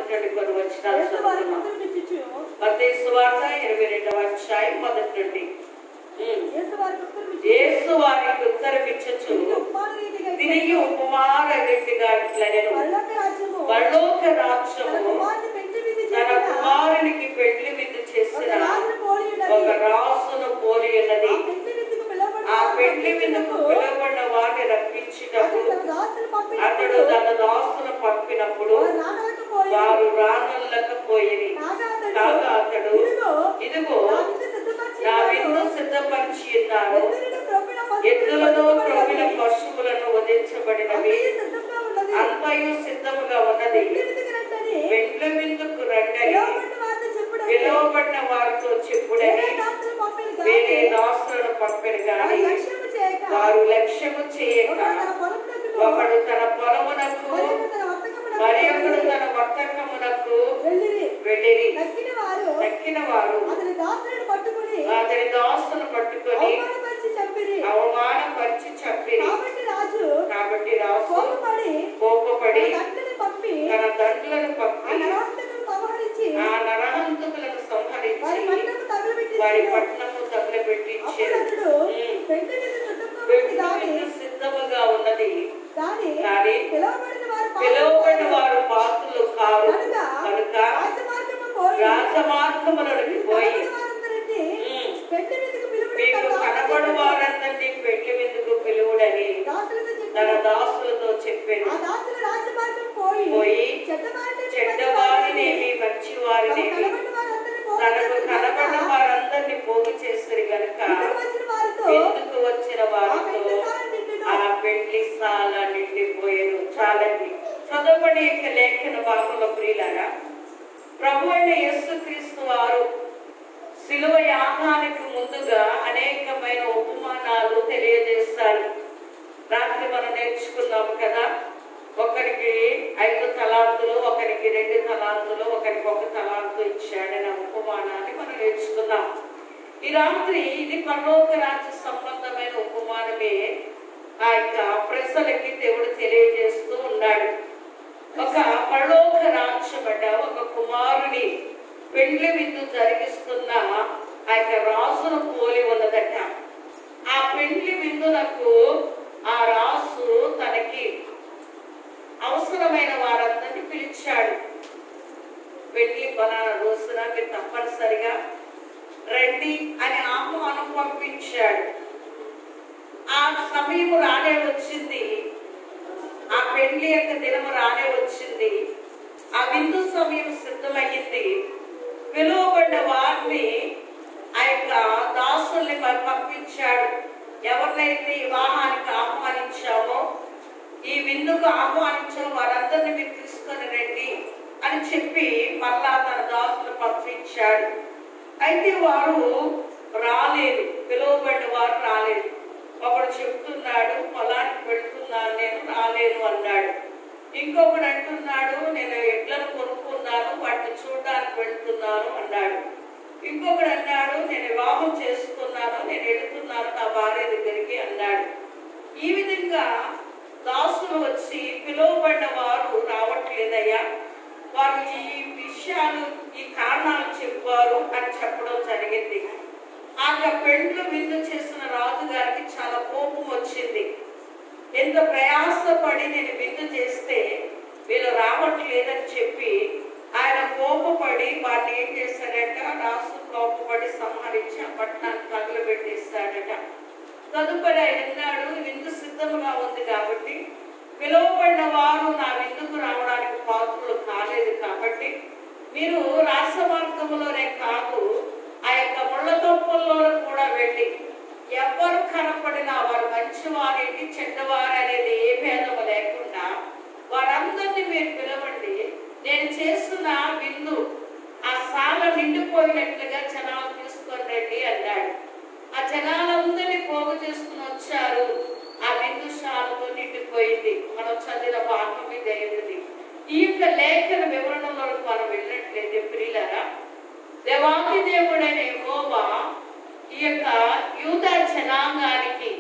మొదటి నుండి కొన్ని వచ్చినాలు యేసు వారికి చదువుతున్నాం ఉత్తరమిచ్చుచు, మత్తయి సువార్త ఇరవై రెండవ అధ్యాయం మొదటి నుండి ఉమ్. యేసు వారికి ఉత్తరమిచ్చుచు, యేసు వారికి ఉత్తరమిచ్చచ్చు తిరిగి ఉపమాన రీతిగా తిరిగి ఉపమాన రీతిగా ఇట్లనెను పరలోక రాజ్యము పరలోక తన రాజ్యము కుమారుని పెంచి విధి తన చేసిన కుమారునికి పెళ్లి విందు ఒక చేసిన రాజును పోలి ఉన్నది. ఒక రాసును పోలి ఉన్నది ఆ పెండ్లి విందుకు పిలువబడిన ఆ వారిని పెళ్లి విందుకు పంపించినప్పుడు పిలువబడిన వారిని అతడు రప్పించినప్పుడు తన దాసుని అతడు పంపించినప్పుడు తన దాసును పంపినప్పుడు వారు రానలేకపోయి వారు రానల్లకపోయి కాగా అతడు కాగా అతడు ఇదిగో ఇదిగో నా విందు సిద్ధపరిచి నా ఉన్నాను. విందు సిద్ధపరిచి ఉన్నారు ఎద్దులను క్రొవ్విన పశువులను ఎద్దులను క్రొవ్విన వధించబడినవి. పశువులను వధించబడినవి అంతయు సిద్ధంగా ఉన్నది. అంతయు సిద్ధముగా ఉన్నది పెండ్లి విందుకు రండని పెండ్ల విందుకు రండని పిలువబడిన వారితో చెప్పుడని పిలువబడిన వారితో చెప్పుడని వేరే దాసులు పంపిన వేరే గాని దాసులను పంపిన వారి గాని లక్ష్యము చేయక వారు లక్ష్యము చేయక ఒకడు తన పొలమునకును, ఒకడు తన పొలమునకు మరొకడు తన వర్తకమునకును మరి ఒకడు తన వర్తకమునకు వెళ్ళిరి. వెళ్ళిరి తక్కిన వారు తక్కిన వారు అతని దాసులను పట్టుకుని అతని దాసును పట్టుకొని అవమానపరిచి చంపిరి అవమానపరిచి చంపిరి కాబట్టి రాజు కాబట్టి రాసు కోపపడి కోపపడి తన తండ్రిని పంపి తన దండ్రులను ఆ పంపి నరహంతకులను సంహరించి ఆ నరహంతకులను వారి సంహరించి మన్నము తగులబెట్టి వారి పట్టణము తగులబెట్టించి అప్పుడు అతడు ఉమ్. పెండ్లి మీద సిద్ధంగా ఉంది గాని పెళ్లి సిద్ధముగా ఉన్నది కానీ కానీ పిలువబడిన వారు పిలువబడిన పాపం వారు పాత్రలు కారు కనుక కనుక రాజమార్గము పోయి రాజమార్గములకు పోయి కనబడి వారందరినీ ఉమ్, పెండ్లి మీదకు మీకు పిలువబడిన కనబడు వారందరినీ పెళ్లి విందుకు పిలువుడని దాసులతో తన చెప్పాడు దాసులతో చెప్పాను ఆ దాసుల రాజమార్గం పోయి పోయి చెడ్డవారిని చెడ్డవారినేమి మంచి వారినేమి కనబడిన వారందరినీ పోగు తనకు చేసిన కనబడిన కనుక వారందరినీ పోగు చేస్తారు గనుక ఇంటికి వచ్చిన వారితో ఎందుకు వచ్చిన ఆ వారితో పెండ్లి సాల నిండును. ఆ పెళ్లి సాల నిండిపోయేను చాలండి చదవబడి యొక్క లేఖన భాగంలో ప్రియులారా ప్రభు అయిన యేసుక్రీస్తు వారు శిలువ యాగానికి ముందుగా అనేకమైన ఉపమానాలు తెలియజేస్తారు రాత్రి మనం నేర్చుకున్నాము కదా ఒకరికి ఐదు తలాంతులు ఒకరికి రెండు తలాంతులు ఒకరికి ఒక తలాంతు ఇచ్చాడనే ఉపమానాన్ని మనం నేర్చుకున్నాం ఈ రాత్రి ఇది పరలోక రాజ్య సంబంధమైన ఉపమానమే ఆ యొక్క ప్రజలకి దేవుడు తెలియజేస్తూ ఉన్నాడు ఒక పరలోక రాజ్యమట ఒక కుమారుని పెండ్లి విందు జరిగిస్తున్న ఆ యొక్క రాజును పోలి ఉన్నదట ఆ పెండ్లి విందునకు ఆ రాజు తనకి అవసరమైన వారందరినీ పిలిచాడు పెళ్లి బలానా రోజున మీరు తప్పనిసరిగా రండి అని ఆహ్వానం పంపించాడు ఆ సమయం రానే వచ్చింది ఆ పెళ్లి యొక్క దినము రానే వచ్చింది ఆ విందు సమయం సిద్ధమయ్యింది పిలువబడిన వారిని ఆ యొక్క దాసుల్ని మరి పంపించాడు ఎవరినైతే ఈ వివాహానికి ఆహ్వానించామో ఈ విందుకు ఆహ్వానించామో వారందరినీ మీరు తీసుకొని రండి అని చెప్పి మరలా తన దాసులు పంపించాడు అయితే వారు రాలేదు పిలువబడిన వారు రాలేదు ఒకడు చెప్తున్నాడు పొలానికి వెళ్తున్నాను నేను రాలేను అన్నాడు ఇంకొకడు అంటున్నాడు నేను ఎడ్లను కొనుక్కున్నాను వాటిని చూడడానికి వెళ్తున్నాను అన్నాడు ఇంకొకడు అన్నాడు నేను వివాహం చేసుకున్నాను నేను వెళుతున్నాను నా భార్య దగ్గరికి అన్నాడు ఈ విధంగా దాసులు వచ్చి పిలువబడిన వారు రావట్లేదయ్యా వారు ఈ విషయాలు ఈ కారణాలు చెప్పారు అని చెప్పడం జరిగింది ఆ యొక్క పెండ్లు విందు చేసిన రాజు గారికి చాలా కోపం వచ్చింది ఎంత ప్రయాసపడి నేను విందు చేస్తే వీళ్ళు రావట్లేదని చెప్పి ఆయన కోపపడి వాడిని ఏం చేశాడట రాసు కోపపడి సంహరించి ఆ పట్టణాన్ని తగులబెట్టేస్తాడట తదుపరి ఆయన అన్నాడు విందు సిద్ధంగా ఉంది కాబట్టి పిలువబడిన వారు నా విందుకు రావడానికి పాత్రలు కాలేదు కాబట్టి మీరు రాసమార్గంలోనే కాదు ఆ యొక్క ముళ్ళ తొప్పల్లో కూడా వెళ్ళి ఎవరు కనపడినా వారు మంచివారేంటి చెడ్డవారు అనేది ఏ భేదము లేకుండా వారందరినీ మీరు పిలవండి నేను చేస్తున్న విందు ఆ సాల నిండిపోయినట్లుగా జనాలు తీసుకొని రండి అన్నాడు ఆ జనాలందరినీ పోగు చేసుకుని వచ్చారు ఆ విందుశాలతో నిండిపోయింది మనం చదివిన భాగం మీద అయింది ఈ యొక్క లేఖన వివరణలోకి మనం వెళ్ళినట్లయితే ప్రియులరా దేవాది దేవుడైన యెహోవా ఈ యొక్క యూదా జనాంగానికి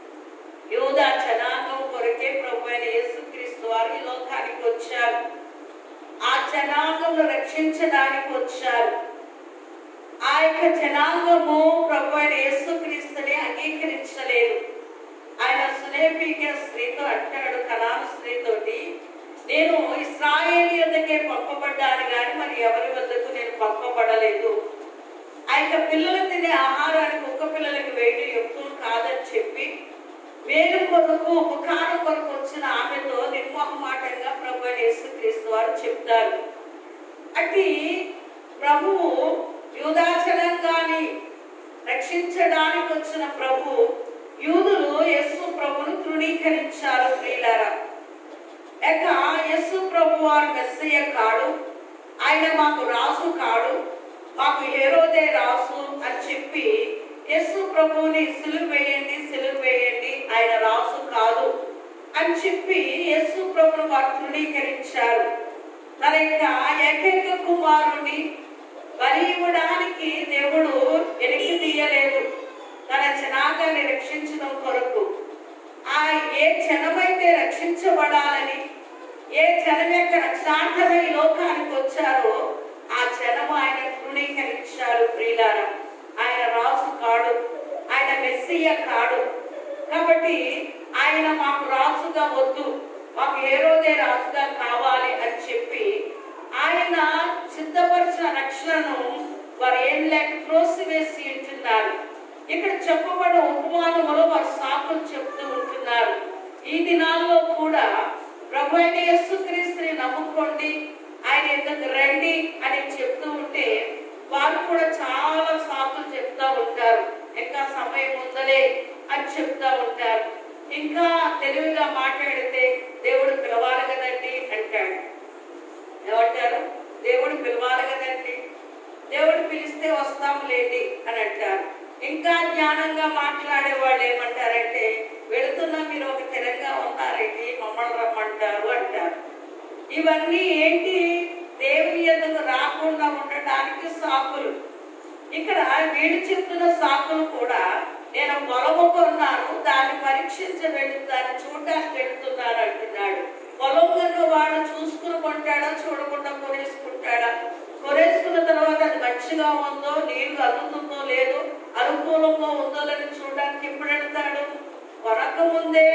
యూదా జనాంగం కొరకే ప్రభు అయిన యేసుక్రీస్తు వారు ఈ లోకానికి వచ్చారు ఆ జనాంగంను రక్షించడానికి వచ్చారు ఆ యొక్క జనాంగము ప్రభు అయిన యేసుక్రీస్తుని అంగీకరించలేదు ఆయన సునేపిక స్త్రీతో అంటాడు కనాను స్త్రీతోటి నేను ఇస్రాయేలీ వద్దకే పంపబడ్డాను కానీ మరి ఎవరి వద్దకు నేను పంపబడలేదు ఆ యొక్క పిల్లలు తినే ఆహారానికి కుక్క పిల్లలకి వేయడం ఎక్కువ కాదని చెప్పి మేలు కొరకు ఉపకారం కొరకు వచ్చిన ఆమెతో నిర్మోహమాటంగా ప్రభు అయిన యేసుక్రీస్తు వారు చెప్తారు అట్టి ప్రభువు యూదాచనంగాని రక్షించడానికి వచ్చిన ప్రభు యూదులు యేసు ప్రభును తృణీకరించారు ప్రియులారా లేక యేసు ప్రభు వారు మెస్సయ్య కాడు ఆయన మాకు రాజు కాడు మాకు హేరోదే రాజు అని చెప్పి యేసు ప్రభువుని సిలువ వేయండి సిలువ వేయండి ఆయన రాజు కాదు అని చెప్పి యేసు ప్రభును వారు తృణీకరించారు తన యొక్క ఏకైక కుమారుని బలి ఇవ్వడానికి దేవుడు వెనక్కి తీయలేదు తన జనాగాన్ని రక్షించడం కొరకు ఆ ఏ జనమైతే రక్షించబడాలని ఏ జనం యొక్క రక్షార్థమై ఈ లోకానికి వచ్చారో ఆ జనము ఆయన తృణీకరించారు ప్రియులారా ఆయన రాజు కాడు ఆయన మెస్సియ కాడు కాబట్టి ఆయన మాకు రాజుగా వద్దు మాకు ఏ రోజే రాజుగా కావాలి అని చెప్పి ఆయన సిద్ధపరిచిన రక్షణను వారు ఏం లేక త్రోసివేసి ఉంటున్నారు ఇక్కడ చెప్పబడిన ఉపమానములో వారు సాకులు చెప్తూ ఉంటున్నారు ఈ దినాల్లో కూడా ప్రభు అయిన యేసుక్రీస్తుని నమ్ముకోండి ఆయన ఎందుకు రండి అని చెప్తూ ఉంటే వారు కూడా చాలా సాకులు చెప్తా ఉంటారు ఇంకా సమయం ఉందలే అని చెప్తా ఉంటారు ఇంకా తెలివిగా మాట్లాడితే దేవుడు పిలవాలి కదండి అంటాడు ఏమంటారు దేవుడు పిలవాలి కదండి దేవుడు పిలిస్తే వస్తాం లేండి అని అంటారు ఇంకా జ్ఞానంగా మాట్లాడే వాళ్ళు ఏమంటారంటే వెళుతున్నా మీరు ఒక తిరంగా ఉన్నారండి మమ్మల్ని రమ్మంటారు అంటారు ఇవన్నీ ఏంటి దేవుని ఎదుగు రాకుండా ఉండటానికి సాకులు ఇక్కడ వీళ్ళు చెప్తున్న సాకులు కూడా నేను పొలము కొన్నాను దాన్ని పరీక్షించ వెళు దాన్ని చూడడానికి వెళుతున్నాను అంటున్నాడు పొలం కొన్న వాడు చూసుకుని కొంటాడా చూడకుండా కొనేసుకుంటాడా కొనేసుకున్న తర్వాత అది మంచిగా ఉందో నీళ్లు అందుతుందో లేదో అనుకూలంగా ఉందో లేదో చూడడానికి ఎప్పుడు వెళ్తాడు కొనక ముందే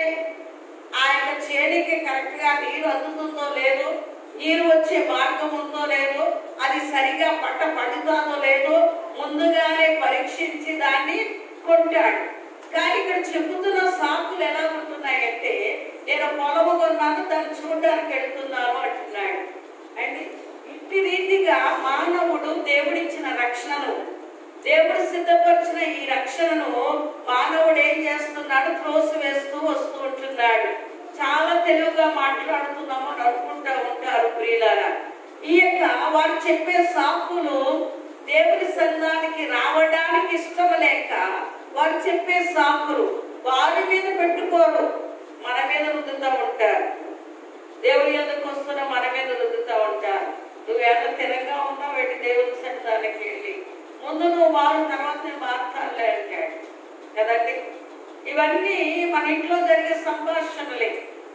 ఆ యొక్క చేనికి కరెక్ట్ గా నీరు అందుతుందో లేదో నీరు వచ్చే మార్గం ఉందో లేదో అది సరిగా పంట పండుతుందో లేదో ముందుగానే పరీక్షించి దాన్ని కొంటాడు కానీ ఇక్కడ చెబుతున్న సాకులు ఎలా ఉంటున్నాయంటే నేను పొలము కొన్నాను దాన్ని చూడడానికి వెళ్తున్నాను అంటున్నాడు అండి ఇట్టి రీతిగా మానవుడు దేవుడిచ్చిన రక్షణను దేవుడు సిద్ధపరిచిన ఈ రక్షణను మానవుడు ఏం చేస్తున్నాడు త్రోసి వేస్తూ వస్తూ ఉంటున్నాడు చాలా తెలివిగా మాట్లాడుతున్నాము అని అనుకుంటా ఉంటారు ప్రియులారా ఈ యొక్క వారు చెప్పే సాకులు దేవుని సంఘానికి రావడానికి ఇష్టం లేక వారు చెప్పే సాకులు వారి మీద పెట్టుకోరు మన మీద రుద్దుతూ ఉంటారు దేవుని ఎందుకు వస్తున్నా మన మీద రుద్దుతూ ఉంటారు నువ్వేమో తిరంగా ఉన్నావు వెళ్ళి దేవుని సన్నిధానికి వెళ్ళి ముందు నువ్వు మారు తర్వాత నేను మారుతానులే అంటాడు కదండి ఇవన్నీ మన ఇంట్లో జరిగే సంభాషణలే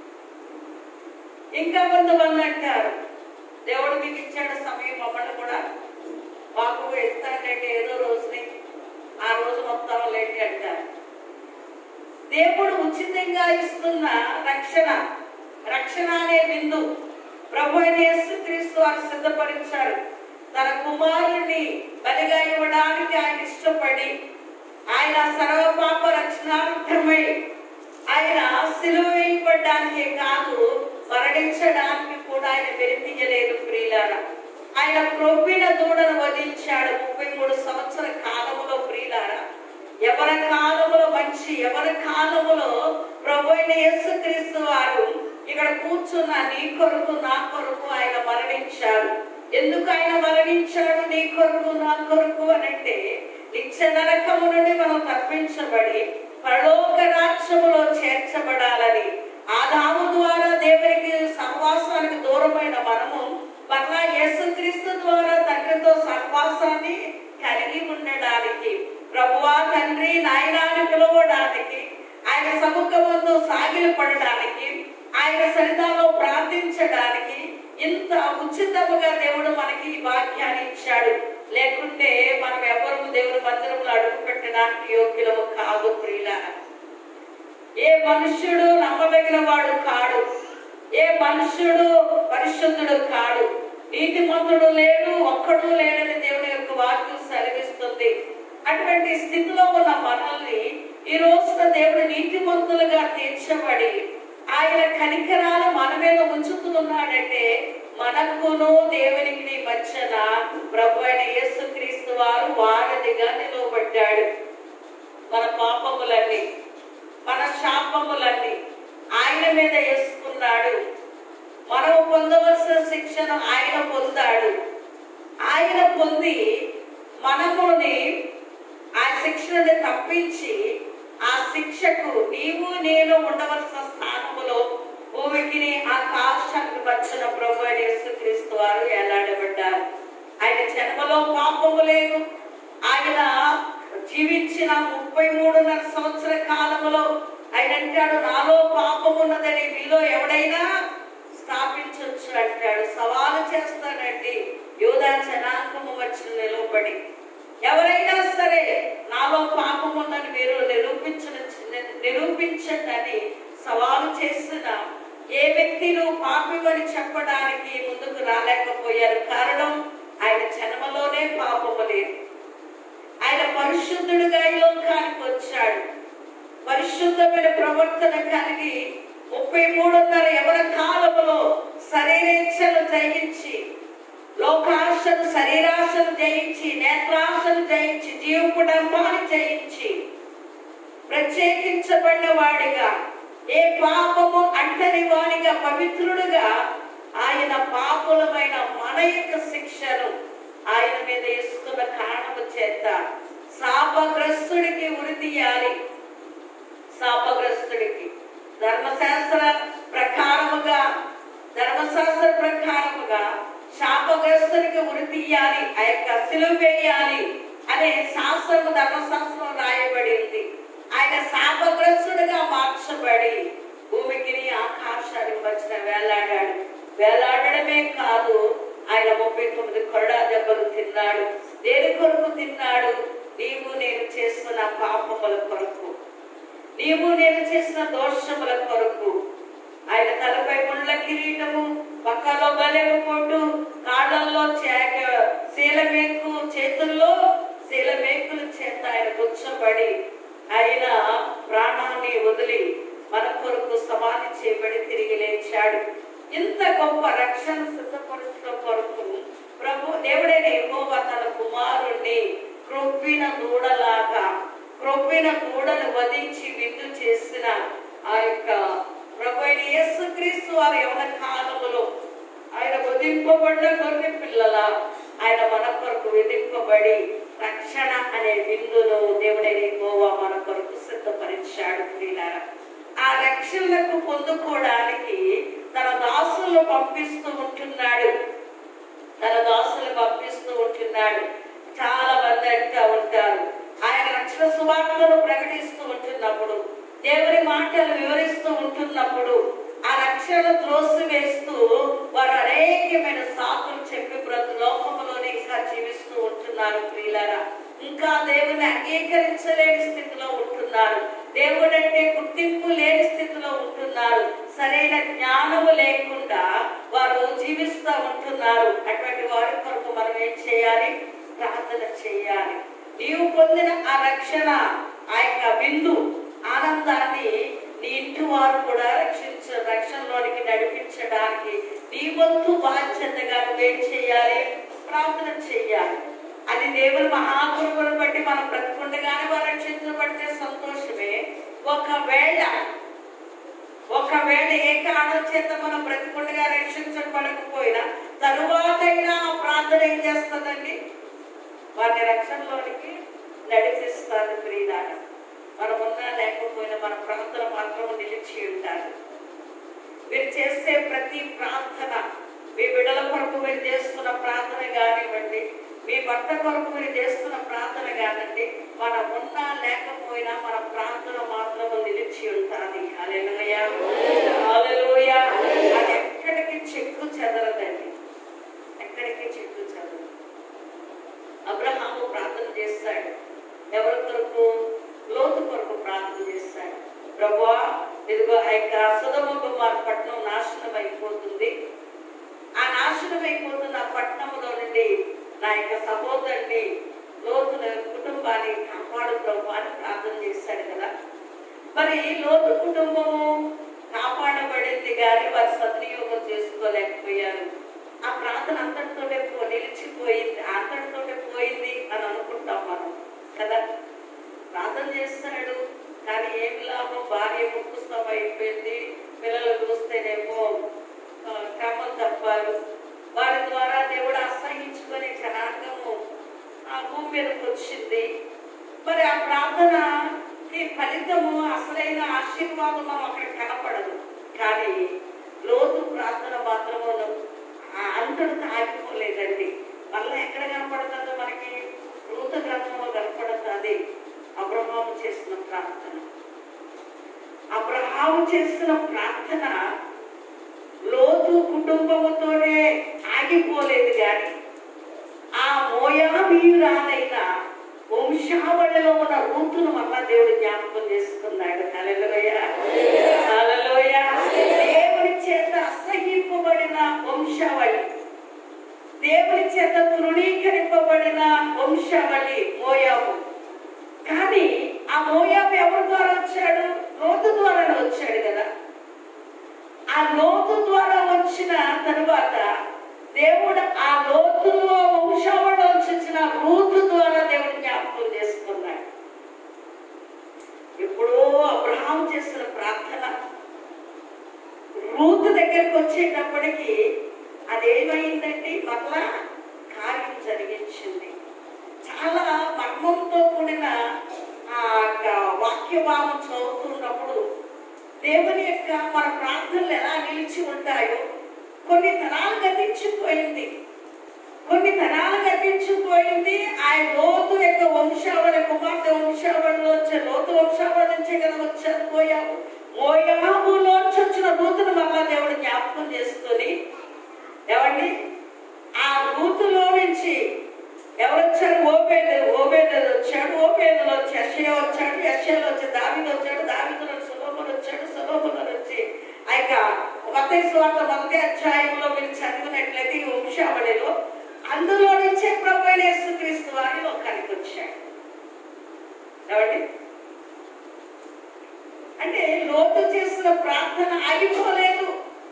ఇంకా కొంతమంది అంటారు దేవుడు మీకు ఇచ్చాడు సమయం మమ్మల్ని కూడా మాకు ఇస్తానంటే ఏదో రోజుని ఆ రోజు మొత్తం లేండి అంటారు దేవుడు ఉచితంగా ఇస్తున్న రక్షణ రక్షణ అనే బిందు ప్రభు అయిన యేసుక్రీస్తు వారు సిద్ధపరిచాడు తన కుమారుణ్ణి బలిగా ఇవ్వడానికి ఆయన ఇష్టపడి ఆయన సర్వపాప రక్షణార్థమై ఆయన సిలువ వేయబడ్డానికే కాదు మరణించడానికి కూడా ఆయన వెలిపించలేదు ప్రియులారా ఆయన క్రొవ్విన దూడను వధించాడు ముప్పై మూడు సంవత్సర కాలములో ప్రియులారా ఎవరి కాలములో మంచి ఎవరి కాలములో ప్రభు అయిన యేసుక్రీస్తు వారు ఇక్కడ కూర్చున్న నీ కొరకు నా కొరకు ఆయన మరణించాడు ఎందుకు ఆయన మరణించాడు నీ కొరకు నా కొరకు అని అంటే నిత్య నరకము నుండి మనం తప్పించబడి పరలోక రాజ్యములో చేర్చబడాలని ఆదాము ద్వారా దేవునికి సహవాసానికి దూరమైన మనము మరలా యేసుక్రీస్తు ద్వారా తండ్రితో సహవాసాన్ని కలిగి ఉండడానికి ప్రభువా తండ్రి నాయనాన్ని పిలవడానికి ఆయన సముఖమందు సాగిల పడడానికి ఆయన సరితాలో ప్రార్థించడానికి ఇంత ఉచితముగా దేవుడు మనకి ఈ వాక్యాన్ని ఇచ్చాడు లేకుంటే మనం ఎవరు దేవుని మందిరంలో అడుగు పెట్టడానికి యోగ్యులము కాదు ప్రియులారా ఏ మనుష్యుడు నమ్మదగిన వాడు కాడు ఏ మనుష్యుడు పరిశుద్ధుడు కాడు నీతిమంతుడు లేడు ఒక్కడు లేడని దేవుని యొక్క వాక్యం సెలవిస్తుంది అటువంటి స్థితిలో ఉన్న మనల్ని ఈ రోజున దేవుడు నీతిమంతులుగా తీర్చబడి ఆయన కనికరాలు మన మీద ఉంచుతున్నాడంటే మనకును దేవునికి మధ్యన ప్రభు అయిన యేసుక్రీస్తు వారు వారధిగా నిలవబడ్డాడు మన పాపములన్నీ మన శాపములన్నీ ఆయన మీద వేసుకున్నాడు మనం పొందవలసిన శిక్షను ఆయన పొందాడు ఆయన పొంది మనముని ఆ శిక్షను తప్పించి ఆ శిక్షకు నీవు నేను ఉండవలసిన స్థానములో భూమికి ఆకాశానికి వచ్చిన ప్రభు అయిన యేసుక్రీస్తు వారు ఎలాడబడ్డారు ఆయన జన్మలో పాపము లేదు ఆయన జీవించిన ముప్పై మూడున్నర సంవత్సర కాలంలో ఆయన అంటాడు నాలో పాపం ఉన్నదని మీలో ఎవడైనా స్థాపించవచ్చు అంటాడు సవాలు చేస్తాడండి యోధా జనాంగము వచ్చిన నిలవబడి ఎవరైనా సరే నాలో పాపం ఉందని మీరు నిరూపించిన నిరూపించండి అని సవాలు చేసిన ఏ వ్యక్తి నువ్వు పాపివని చెప్పడానికి ముందుకు రాలేకపోయారు కారణం ఆయన జన్మలోనే పాపము లేదు ఆయన పరిశుద్ధుడుగా ఈ లోకానికి వచ్చాడు పరిశుద్ధమైన ప్రవర్తన కలిగి ముప్పై మూడున్నర ఎవరి కాలంలో శరీరేచ్ఛను జయించి లోకాశను శరీరాశను జయించి నేత్రాశను జయించి జీవకుడంబాన్ని జయించి ప్రత్యేకించబడిన వాడిగా ఏ పాపము అంటని వాడిగా పవిత్రుడుగా ఆయన పాపులమైన మన యొక్క శిక్షను ఆయన మీద వేసుకున్న కారణము చేత శాపగ్రస్తుడికి ఉరి తీయాలి శాపగ్రస్తుడికి ధర్మశాస్త్ర ప్రకారముగా ధర్మశాస్త్ర ప్రకారముగా శాపగ్రస్తుడికి ఉరి తీయాలి ఆ యొక్క సిలువ వేయాలి అనే శాస్త్రము ధర్మశాస్త్రం రాయబడి ఉంది ఆయన శాపగ్రస్తుడిగా మార్చబడి భూమికి ఆకాశానికి వచ్చిన వేలాడాడు వేలాడడమే కాదు ఆయన ముప్పై తొమ్మిది కొరడా దెబ్బలు తిన్నాడు దేని కొరకు తిన్నాడు నీవు నేను చేస్తున్న పాపముల కొరకు నీవు నేను చేసిన దోషముల కొరకు ఆయన తలపై ముళ్ళ కిరీటము పక్కలో బలెము పొట్టు కాళ్ళల్లో చేక శీలమేకు చేతుల్లో శీలమేకుల చేత ఆయన కూర్చోబడి ఆయన ప్రాణాన్ని వదిలి మన కొరకు సమాధి చేయబడి తిరిగి లేచాడు ఇంత గొప్ప రక్షణ సిద్ధపరచడం కొరకు ప్రభు దేవుడైన యెహోవా తన కుమారుణ్ణి క్రొప్పిన దూడలాగా క్రొప్పిన దూడను వధించి విందు చేసిన ఆ యొక్క ప్రభు అయిన యేసుక్రీస్తు వారి యవన కాలములో ఆయన వధింపబడిన గొర్రె పిల్లల ఆయన మన కొరకు విధింపబడి రక్షణ అనే విందును దేవుడైన యెహోవా మన కొరకు సిద్ధపరిచాడు ప్రియులారా ఆ రక్షణకు పొందుకోవడానికి తన దాసులను పంపిస్తూ ఉంటున్నాడు తన దాసులు పంపిస్తూ ఉంటున్నాడు చాలా మంది అంటూ ఉంటారు ఆయన రక్షణ సువార్తను ప్రకటిస్తూ ఉంటున్నప్పుడు దేవుని మాటలు వివరిస్తూ ఉంటున్నప్పుడు ఆ రక్షణ త్రోసి వేస్తూ వారు అనేకమైన సాకులు చెప్పి ప్రతి లోకంలోనే ఇంకా జీవిస్తూ ఉంటున్నారు ప్రియులారా ఇంకా దేవుని అంగీకరించలేని స్థితిలో ఉంటున్నారు దేవుడు అంటే గుర్తింపు లేని స్థితిలో ఉంటున్నారు సరైన జ్ఞానము లేకుండా వారు జీవిస్తూ ఉంటున్నారు అటువంటి వారి కొరకు మనం ఏం చేయాలి ప్రార్థన చేయాలి నీవు పొందిన ఆ రక్షణ ఆ యొక్క బిందు ఆనందాన్ని నీ ఇంటి వారు కూడా రక్షించ రక్షణలోనికి నడిపించడానికి నీ వంతు బాధ్యతగా నువ్వేం చేయాలి ప్రార్థన చేయాలి అది దేవుని మహాగురువుని బట్టి మనం బ్రతుకుండగానే వారు రక్షించబడితే సంతోషమే ఒకవేళ ఒకవేళ ఏ కారణం చేత మనం బ్రతికుండగా రక్షించబడకపోయినా తరువాతైనా ఆ ప్రార్థన ఏం చేస్తుందండి వారిని రక్షణలోనికి నడిపిస్తారు ప్రియులార మనం ఉన్నా లేకపోయినా మన ప్రార్థన మాత్రం నిలిచి ఉంటారు మీరు చేసే ప్రతి ప్రార్థన మీ బిడ్డల కొరకు మీరు చేస్తున్న ప్రార్థన కానివ్వండి మీ భర్త కొరకు మీరు చేస్తున్న ప్రార్థన కాదండి మనం ఉన్నా లేకపోయినా మన ప్రార్థన మాత్రం నిలిచి ఉంటుంది హల్లెలూయా హల్లెలూయా అది ఎక్కడికి చెక్కు చెదరదండి ఎక్కడికి చెక్కు చెదరదు అబ్రహాము ప్రార్థన చేస్తాడు ఎవరి కొరకు లోతు కొరకు ప్రార్థన చేస్తాడు ప్రభా ఇదిగో ఆ యొక్క సుధమ కుమార్ పట్టణం నాశనం అయిపోతుంది ఆ నాశనం అయిపోతున్న ఆ పట్టణంలో నుండి నా యొక్క సహోదరుని లోతుల కుటుంబాన్ని కాపాడు ప్రభు అని ప్రార్థన చేశాడు కదా మరి లోతు కుటుంబము కాపాడబడింది కానీ వారు సద్వినియోగం చేసుకోలేకపోయారు ఆ ప్రార్థన అంతటితోటే పో- నిలిచిపోయింది అంతటితోటే పోయింది అని అనుకుంటాం మనం కదా ప్రార్థన చేస్తాడు కానీ ఏమి లాభం భార్య ముక్కుస్తాం అయిపోయింది పిల్లలు చూస్తేనేమో ఆ, క్రమం తప్పారు వారి ద్వారా దేవుడు అసహించుకొని జనాంగము ఆ భూమి మీదకి వచ్చింది మరి ఆ ప్రార్థనకి ఫలితము అసలైన ఆశీర్వాదం మనం అక్కడ కనపడదు కానీ లోతు ప్రార్థన మాత్రము ఆ అంతటితో ఆగిపోలేదండి మళ్ళీ ఎక్కడ కనపడుతుందో మనకి రూత గ్రంథంలో కనపడుతుంది అబ్రహాము చేసిన ప్రార్థన అబ్రహాము చేసిన ప్రార్థన లోతు కుటుంబముతోనే ఆగిపోలేదు కానీ ఆ మోయాబీయురాలైన వంశావళిలో ఉన్న రూతును మళ్ళా దేవుడు జ్ఞాపకం చేసుకున్నాడు హల్లెలూయ హల్లెలూయ దేవుని చేత అసహింపబడిన వంశావళి దేవుని చేత తృణీకరింపబడిన వంశావళి మోయాబు కానీ ఆ మోయాబు ఎవరి ద్వారా వచ్చాడు లోతు ద్వారా వచ్చాడు కదా ఆ లోతు ద్వారా వచ్చిన తరువాత దేవుడు ఆ లోతులో వంశావళి వచ్చిన రూతు ద్వారా దేవుడు జ్ఞాపకం చేసుకున్నాడు ఎప్పుడో అబ్రహాం చేసిన ప్రార్థన రూతు దగ్గరికి వచ్చేటప్పటికి అదేమైందండి మరలా కార్యం జరిగించింది చాలా మర్మంతో కూడిన ఆ యొక్క వాక్య భావం చదువుతున్నప్పుడు దేవుని యొక్క మన ప్రార్థనలు ఎలా నిలిచి ఉంటాయో కొన్ని తరాలు గతించిపోయింది కొన్ని తరాలు గతించిపోయింది ఆయన లోతు యొక్క వంశావళి కుమార్తె వంశావళిలో వచ్చే లోతు వంశావళి నుంచే కదా వచ్చారు పోయాము మోయాబులోంచి వచ్చిన రూతును మళ్ళా దేవుడు జ్ఞాపకం చేసుకొని ఏమండి ఆ రూతులో నుంచి ఎవరు వచ్చారు ఓబేదు ఓబేదు వచ్చాడు ఓబేదులో వచ్చి యషయ వచ్చాడు యషయలో వచ్చి దావిదు వచ్చాడు దావిదులో సులోమన్ వచ్చాడు సులోమన్ వచ్చి ఆ యొక్క మొదటి స్వార్థ మొదటి అధ్యాయంలో మీరు చదివినట్లయితే ఈ వంశావళిలో అందులో నుంచే ప్రభు అయిన యేసుక్రీస్తు వారి లోకానికి వచ్చాడు ఏమండి అంటే లోతు చేసిన ప్రార్థన ఆగిపోలేదు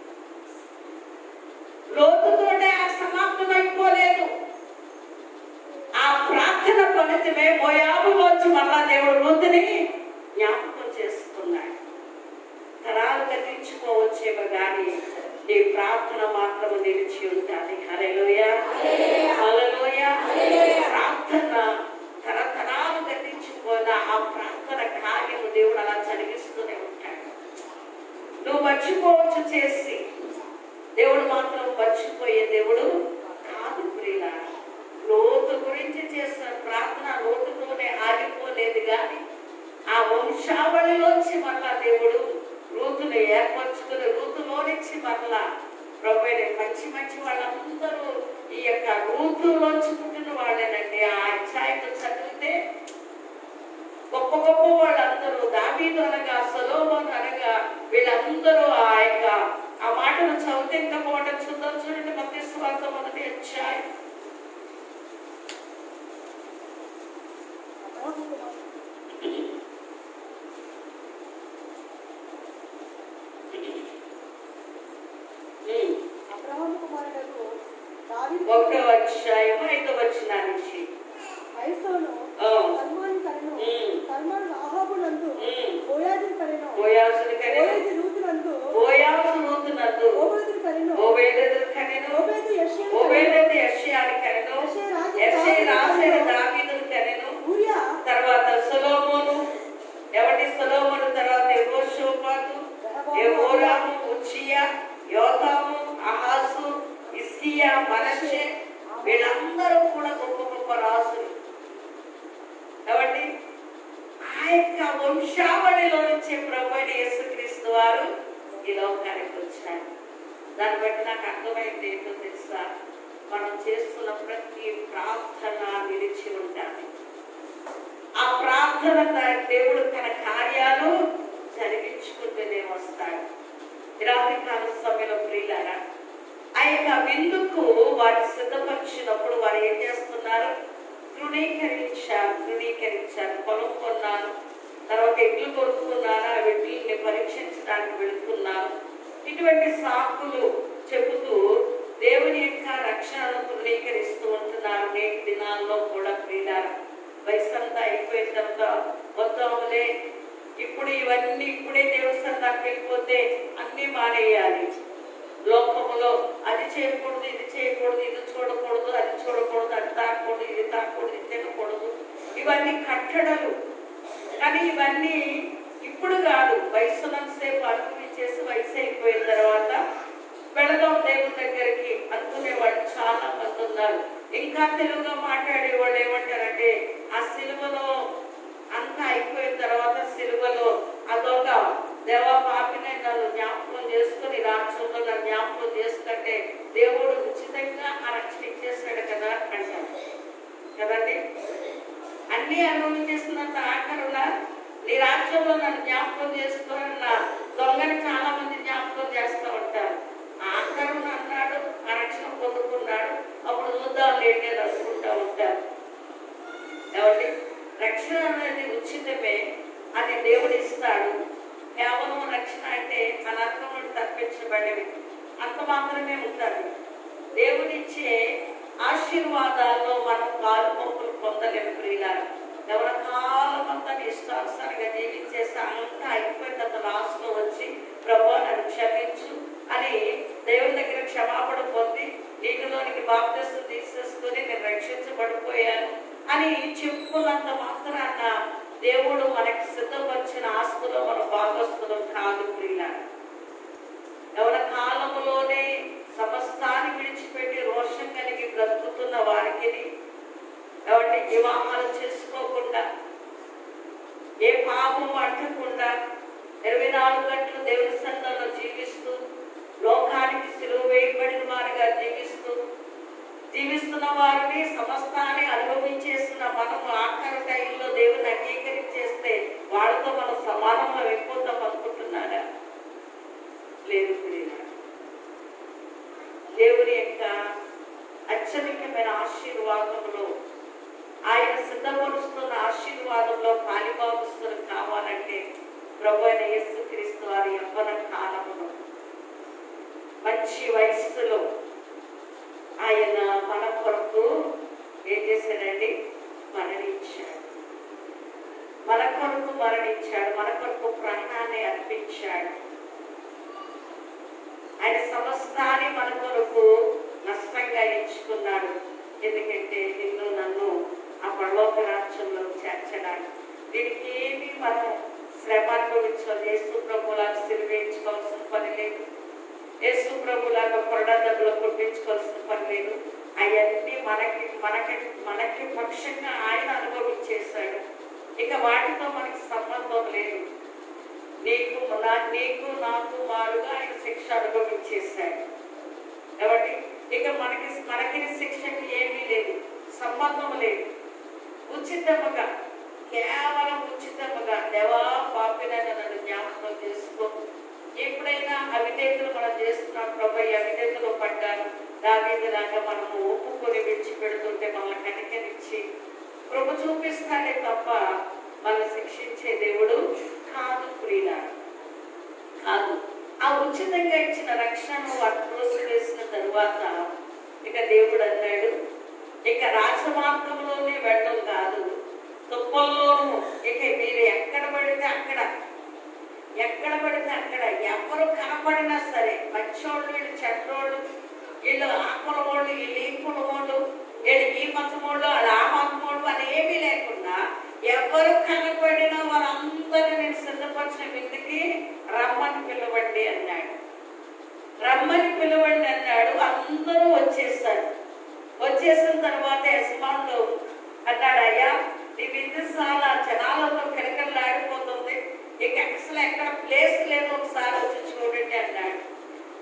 లోతుతోనే ఆ సమాప్తం అయిపోలేదు ఆ ప్రార్థన ఫలితమే మోయాబులోంచి మళ్ళా దేవుడు రూతుని జ్ఞాపకం చేసుకున్నాడు తరాలు గతించుకోవచ్చేమో కానీ నీ ప్రార్థన మాత్రము నిలిచి ఉంటుంది హల్లెలూయ హల్లెలూయ ప్రార్థన తరతరాలు గతించుకున్న ఆ ప్రార్థన కార్యము దేవుడు అలా జరిగిస్తూనే ఉంటాడు నువ్వు మర్చిపోవచ్చు చేసి దేవుడు మాత్రం మర్చిపోయే దేవుడు కాదు ప్రియుల లోతు గురించి చేసిన ప్రార్థన లోతుతోనే ఆగిపోలేదు కానీ ఆ వంశావళిలోంచి మళ్ళా దేవుడు రూతుని ఏర్పరచుకుని రూతులో నుంచి మళ్ళా ప్రభుత్వ మంచి మంచి వాళ్ళందరూ ఈ యొక్క రూతులోంచి పుట్టిన వాళ్ళేనండి ఆ అధ్యాయంలో చదివితే గొప్ప గొప్ప వాళ్ళందరూ దావీదు అనగా సొలోమోను అనగా వీళ్ళందరూ ఆ యొక్క ఆ మాటను చదివితే ఇంకా బాగుంటుంది చూద్దాం చూడండి మధ్య స్వార్థ మొదటి అధ్యాయం ఉమ్. అబ్రహాము కుమారుడకు దావీదు ఒకటో అధ్యాయం ఐదో వచ్చిన నుంచి ఐసోను ఆ. సల్మాన్ కరెను ఉమ్. సల్మాన్ ఆహాబునందు ఉమ్. బోయాజుని కరెను బోయాసుని కనెను బోయాజు రూతునందు బోయాసు రూతునందు ఓబేదుని కరెను ఓబేదెదు కనెను ఓబేదు యెషయను ఓబేదెదు యెషయాని కనెను యెషయ రాజు యెషయ రాసేను దావీదును దావీదును కనెను ఊరియా తర్వాత సొలోమోను ఎవరి సొలోమోను తర్వాత యెహోషాపాతు యెహోరాము ఉజ్జియా యోతాము అహాసు ఇస్కియా మనషే వీళ్ళందరూ కూడా గొప్ప గొప్ప రాసులు కాబట్టి ఆ యొక్క వంశావళిలో నుంచి ప్రభు అయిన యేసుక్రీస్తు వారు ఈ లోకానికి వచ్చారు దాన్ని బట్టి నాకు అర్థమైంది ఏంటో తెలుసా మనం చేస్తున్న ప్రతి ప్రార్థన నిలిచి ఉంటాను ఆ ప్రార్థన ద- దేవుడు తన కార్యాలు జరిగించుకుంటూనే వస్తాడు ఈ రాత్రి కాల సమయంలో ప్రియులారా ఆ యొక్క విందుకు వారు సిద్ధపరిచినప్పుడు వారు ఏం చేస్తున్నారు తృణీకరించారు తృణీకరించారు పొలం కొన్నాను తర్వాత ఎడ్లు కొనుక్కున్నాను ఆ ఎడ్లని పరీక్షించడానికి వెళుతున్నాను ఇటువంటి సాకులు చెబుతూ దేవుని యొక్క రక్షణను తృణీకరిస్తూ ఉంటున్నారు నేటి దినాల్లో కూడా ప్రియులారా వయసు అంతా అయిపోయిన తర్వాత వద్దాములే ఇప్పుడు ఇవన్నీ ఇప్పుడే దేవస్థానానికి వెళ్ళిపోతే అన్ని మానేయాలి లోకములో అది చేయకూడదు ఇది చేయకూడదు ఇది చూడకూడదు అది చూడకూడదు అది తాకూడదు ఇది తాకూడదు ఇది తినకూడదు ఇవన్నీ కట్టడలు కానీ ఇవన్నీ ఇప్పుడు కాదు వయసునంతసేపు అనుభవించేసి వయసు అయిపోయిన తర్వాత వెళదాం దేవుని దగ్గరికి అనుకునే వాళ్ళు చాలా మంది ఉన్నారు ఇంకా తెలుగుగా మాట్లాడే వాళ్ళు ఏమంటారంటే ఆ సిలువలో అంతా అయిపోయిన తర్వాత సిలువలో అదొక దేవ పాపినే నన్ను జ్ఞాపకం చేసుకుని రాజ్యంలో నన్ను జ్ఞాపకం చేసుకుంటే దేవుడు ఉచితంగా ఆ రక్షణ ఇచ్చేసాడు కదా అంటారు కదండి అన్ని అనుభవించేసినంత ఆఖరున నీ రాజ్యంలో నన్ను జ్ఞాపకం చేసుకోవాలన్న దొంగని చాలా మంది జ్ఞాపకం చేస్తూ ఉంటారు ఆఖరున అన్నాడు ఆ రక్షణ పొందుకున్నాడు అప్పుడు చూద్దాం లేండి అని అనుకుంటా ఉంటారు కాబట్టి రక్షణ అనేది ఉచితమే అది దేవుడు ఇస్తాడు కేవలం రక్షణ అంటే మన అర్థం నుండి తప్పించబడేవి అంత మాత్రమే ఉంటుంది దేవుడిచ్చే ఆశీర్వాదాల్లో మనం పాలు పంపులు పొందలేము ప్రియులారా ఎవరి కాలం అంతా నీ ఇష్టానుసారంగా జీవించేసి అంతా అయిపోయిన తర్వాత లాస్ట్ లో వచ్చి ప్రభా నన్ను క్షమించు అని దేవుని దగ్గర క్షమాపణ పొంది నీటిలోనికి బాప్తిసం తీసేసుకుని నేను రక్షించబడిపోయాను అని చెప్పుకున్నంత మాత్రాన దేవుడు మనకి సిద్ధపరిచిన ఆస్తులో మన భాగస్తులం కాదు ప్రియులారా ఎవరి కాలములోనే సమస్తాన్ని విడిచిపెట్టి రోషం కలిగి బ్రతుకుతున్న వారికి ఎవరి వివాహాలు చేసుకోకుండా ఏ పాపం అంటకుండా ఇరవై నాలుగు గంటలు దేవుని సంఘంలో జీవిస్తూ లోకానికి సిలువ వేయబడిన వారిగా జీవిస్తూ జీవిస్తున్న వారిని సమస్తాన్ని అనుభవించేస్తున్న మనము ఆఖరి టైంలో దేవుని అంగీకరించేస్తే వాళ్ళతో మనం సమానంలో అయిపోతాం అనుకుంటున్నారా లేదు ప్రియులారా. దేవుని యొక్క అత్యధికమైన ఆశీర్వాదంలో ఆయన సిద్ధపరుస్తున్న ఆశీర్వాదంలో పాలిభాగస్తులు కావాలంటే ప్రభు అయిన యేసుక్రీస్తు వారి యవ్వన కాలములో మంచి వయస్సులో ఆయన మన కొరకు ఏం చేశాడండి మరణించాడు మన కొరకు మరణించాడు మన కొరకు ప్రాణాన్ని అర్పించాడు ఆయన సమస్తాన్ని మన కొరకు నష్టంగా ఎంచుకున్నాడు ఎందుకంటే నిన్ను నన్ను ఆ పరలోక రాజ్యంలో చేర్చడానికి దీనికి ఏమి మనం శ్రమ అనుభవించాలి యేసు ప్రభులాగా సిరివేయించుకోవాల్సిన పని లేదు యేసు ప్రభులాగా కొరడాదబ్బులో కొట్టించుకోవాల్సిన పని లేదు అవన్నీ మనకి మనకి మనకి పక్షంగా ఆయన అనుభవించేశాడు ఇక వాటితో మనకి సంబంధం లేదు నీకు నా నీకు నాకు మారుగా ఆయన శిక్ష అనుభవించేశాడు కాబట్టి ఇక మనకి మనకి శిక్షకి ఏమీ లేదు సంబంధం లేదు ఉచితముగా కేవలం ఉచితముగా దేవా పాపినని నన్ను జ్ఞాపకం చేసుకో ఎప్పుడైనా అవిధేతలు మనం చేస్తున్నాం ప్రభు ఈ అవిధేతలు పడ్డాను దానిలాగా మనము ఒప్పుకొని విడిచిపెడుతుంటే మనల్ని కనికరించి ప్రభు చూపిస్తాడే తప్ప మనల్ని శిక్షించే దేవుడు కాదు ప్రియుల కాదు ఆ ఉచితంగా ఇచ్చిన రక్షణను వారు త్రోసివేసిన తరువాత ఇక దేవుడు అన్నాడు ఇక రాజమార్గంలోనే వెళ్ళడం కాదు తుప్పల్లోనూ ఇక మీరు ఎక్కడ పడితే అక్కడ ఎక్కడ పడితే అక్కడ ఎవరు కనపడినా సరే మంచోళ్ళు వీళ్ళు చెడ్డోళ్ళు వీళ్ళు ఆ కులం వాళ్ళు వీళ్ళు ఈ కులం వాళ్ళు వీళ్ళు ఈ మతం వాళ్ళు వాళ్ళు ఆ మతం వాళ్ళు అని ఏమీ లేకుండా ఎవరు కనపడినా వారందరినీ నేను సిద్ధపరిచిన విందుకి రమ్మని పిలవండి అన్నాడు రమ్మని పిలవండి అన్నాడు అందరూ వచ్చేసారు వచ్చేసిన తర్వాత యజమానులు అన్నాడు అయ్యా నీ విందుశాల జనాలతో కిరకలాడిపోతుంది ఇక అసలు ఎక్కడ ప్లేస్ లేదు ఒకసారి వచ్చి చూడండి అన్నాడు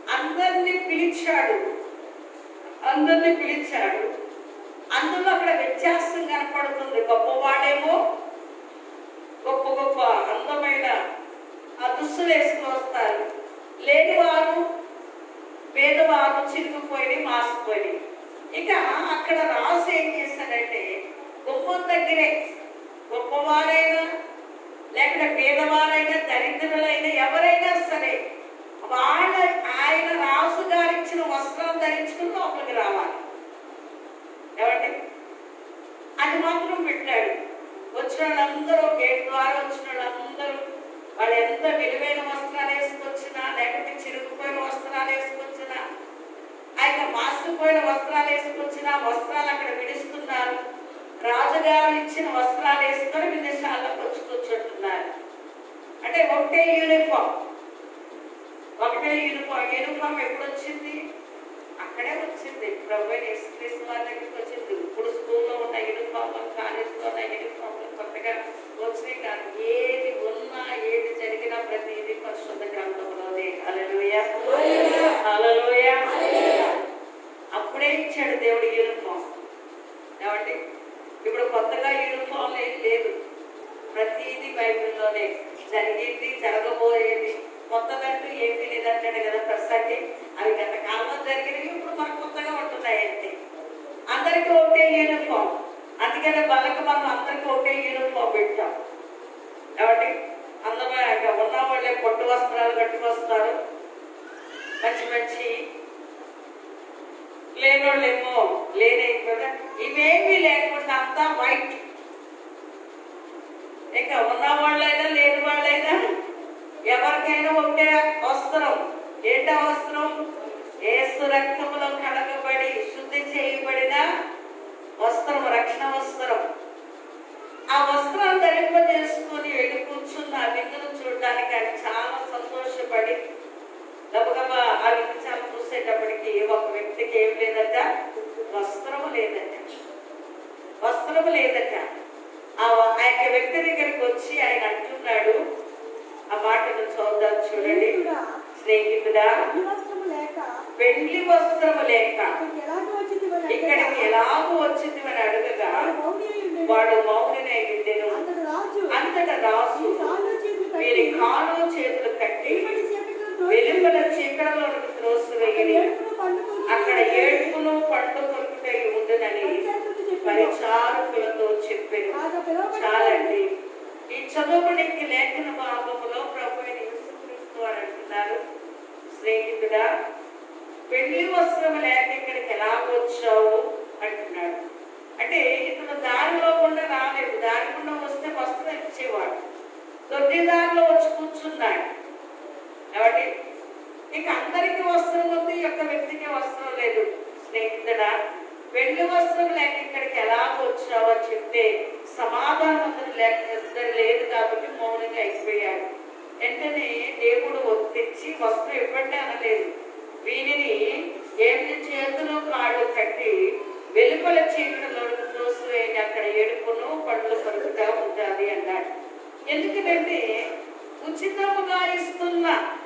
అందరినీ పిలిచాడు అందరినీ పిలిచాడు అందులో అక్కడ వ్యత్యాసం కనపడుతుంది గొప్పవాడేమో గొప్ప గొప్ప అందమైన ఆ దుస్తులు వేసుకుని వస్తారు లేనివారు పేదవారు చిరిగిపోయి మాసిపోయి ఇక అక్కడ రాసు ఏం చేశాడంటే గొప్ప దగ్గరే గొప్పవారైనా లేకపోతే పేదవారైనా దరిద్రులైనా ఎవరైనా సరే వాళ్ళ ఆయన రాసు గారు ఇచ్చిన వస్త్రం ధరించుకుని లోపలికి రావాలి ఏమండి అది మాత్రం పెట్టాడు వచ్చిన వాళ్ళందరూ గేట్ ద్వారా వచ్చిన వాళ్ళందరూ వాళ్ళు ఎంత విలువైన వస్త్రాలు వేసుకొచ్చినా లేకపోతే చిరుగుపోయిన వస్త్రాలు వేసుకొచ్చినా ఆ యొక్క మాసిపోయిన వస్త్రాలు వేసుకొచ్చినా వస్త్రాలు అక్కడ విడుస్తున్నారు రాజుగారు ఇచ్చిన వస్త్రాలు వేసుకొని విదేశాలకు వచ్చి కూర్చుంటున్నారు అంటే ఒకటే యూనిఫామ్ ఒకటే యూనిఫామ్ యూనిఫామ్ ఎప్పుడు వచ్చింది అక్కడే వచ్చింది ప్రభు ఎక్స్ప్రెస్ వారి దగ్గరికి వచ్చింది ఇప్పుడు స్కూల్లో ఉన్న యూనిఫామ్ కాలేజ్లో ఉన్న యూనిఫామ్ కొత్తగా వచ్చినాయి కానీ ఏది ఉన్నా ఏది జరిగినా ప్రతిదీ పరిశుద్ధ గ్రంథంలోనే అలలోయ అలలోయ అప్పుడే ఇచ్చాడు దేవుడు యూనిఫామ్ ఏమండి ఇప్పుడు కొత్తగా యూనిఫామ్ ఏం లేదు ప్రతిదీ బైబిల్లోనే జరిగింది జరగబోయేది కొత్తదంటూ ఏమీ లేదంటాడు కదా ప్రస్తుతానికి అవి గత కాలంలో జరిగినవి ఇప్పుడు మనకు కొత్తగా ఉంటున్నాయి అంతే అందరికీ ఒకటే యూనిఫామ్ అందుకనే బలకు మనం అందరికీ ఒకటే యూనిఫామ్ పెట్టాం కాబట్టి అందమైన ఉన్న వాళ్ళే పొట్టు వస్త్రాలు కట్టుకొస్తారు మంచి మంచి లేనోళ్ళేమో లేనే కదా ఇవేమీ లేకుండా అంతా వైట్ ఇక ఉన్న వాళ్ళైనా లేని వాళ్ళైనా ఎవరికైనా ఒకటే వస్త్రం ఏంట వస్త్రం ఏసు రక్తములో కడగబడి శుద్ధి చేయబడిన వస్త్రం రక్షణ వస్త్రం ఆ వస్త్రాలు ధరింపజేసుకొని వెళ్ళి కూర్చున్న ఆ విందును చూడడానికి ఆయన చాలా సంతోషపడి గబగబా ఆ విందు చాలా చూసేటప్పటికి ఒక వ్యక్తికి ఏం లేదట వస్త్రము లేదట వస్త్రము లేదట ఆ ఆ యొక్క వ్యక్తి దగ్గరికి వచ్చి ఆయన అంటున్నాడు ఆ మాటను చూద్దాం చూడండి స్నేహితుడా, స్నేహితుడా ఈ వస్త్రము లేక పెళ్లి వస్త్రము లేక ఇక్కడికి ఎలాగ వచ్చింది ఇక్కడికి ఎలాగూ వచ్చింది అని అడగగా వాడు మౌని అయి ఉండెను. వాడు మౌనినే ఉండెను అంతటి రాజు అంతట రాసు ఈ కాళ్ళు చేతులు వీరి కట్టి కాళ్ళు చేతులు కట్టి వెలుపటి చీకటిలో త్రోసి వెలుపల చీకడలోనికి అక్కడ త్రోసివేయని ఏడుపును పండు కొరికి అక్కడ ఏడుపును పండు కొరుకుటై ఉండునని పరిచారకులతో చెప్పెను. పరిచారకులతో చెప్పాను కాగా పిలువబడిన చాలండి ఈ చదువునికి లేఖన భాగములో ప్రభు అయిన యేసుక్రీస్తు వారు అంటున్నారు స్నేహితుడా పెళ్లి వస్త్రం లేక ఇక్కడికి ఎలా వచ్చావు అంటున్నాడు అంటే ఇతను దారిలో గుండా రాలేదు దారి గుండా వస్తే వస్త్రం ఇచ్చేవాడు దొడ్డి దారిలో వచ్చి కూర్చున్నాడు కాబట్టి ఇక అందరికీ వస్త్రం ఉంది ఈ యొక్క వ్యక్తికి వస్త్రం లేదు స్నేహితుడా పెళ్లి వస్త్రం లేక ఇక్కడికి ఎలా వచ్చావు అని చెప్తే సమాధానం అతను లేక ఇద్దరు లేదు కాబట్టి మౌనంగా అయిపోయాడు వెంటనే దేవుడు తెచ్చి వస్త్రం ఇవ్వండి అనలేదు వీరిని ఏమి చేతులు కాళ్ళు కట్టి వెలుపల చీకటిలోకి తోసివేయండి అక్కడ ఏడుపును పండ్లు పరుగుతా ఉంటుంది అన్నాడు ఎందుకంటే ఉచితముగా ఇస్తున్న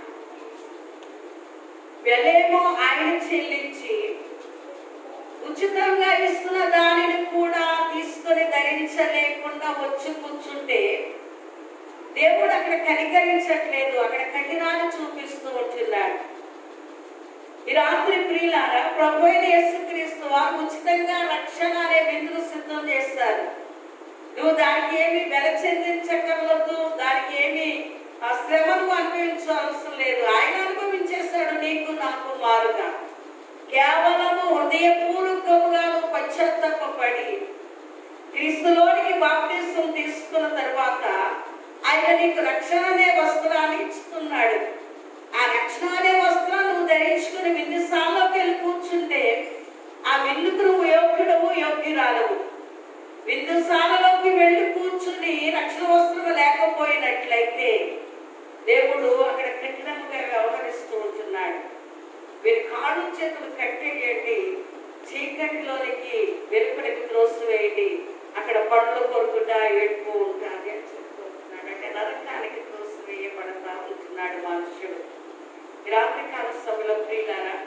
వెలేమో ఆయన చెల్లించి ఉచితంగా ఇస్తున్న దానిని కూడా తీసుకొని ధరించలేకుండా వచ్చి కూర్చుంటే దేవుడు అక్కడ కనికరించట్లేదు అక్కడ కఠినాన్ని చూపిస్తూ ఉంటున్నాడు ఈ రాత్రి ప్రియులారా ప్రభు అయిన యేసుక్రీస్తు వారు ఉచితంగా రక్షణ అనే విందును సిద్ధం చేస్తారు నువ్వు దానికి ఏమి వెల చెల్లించకర్లేదు దానికి ఏమి ఆ శ్రమను అనుభవించవలసిన లేదు ఆయన అనుభవించేస్తాడు నీకు నాకు మారుగా కేవలము హృదయపూర్వకముగా నువ్వు పశ్చాత్తాపడి క్రీస్తులోనికి బాప్తిసం తీసుకున్న తర్వాత ఆయన నీకు రక్షణ అనే వస్త్రాన్ని ఇస్తున్నాడు ఆ రక్షణ అనే వస్త్రాన్ని నువ్వు ధరించుకుని విందుసాల్లోకి వెళ్ళి కూర్చుంటే ఆ విందుకు నువ్వు యోగ్యుడవు యోగ్యురాలవు విందుసాలలోకి వెళ్ళి కూర్చుని రక్షణ వస్త్రం లేకపోయినట్లయితే దేవుడు అక్కడ కఠినంగా వ్యవహరిస్తూ ఉంటున్నాడు వీరి కాళ్ళు చేతులు కట్టేయండి చీకటిలోనికి వెలుపడికి త్రోసివేయండి అక్కడ పండ్లు కొరుకుతా ఏడుపు ఉంటుంది అని చెప్పుకుంటున్నాడు అంటే నరకానికి త్రోసివేయబడతా ఉంటున్నాడు మనుషుడు ఈ రాత్రికాల సభలో ప్రియులారా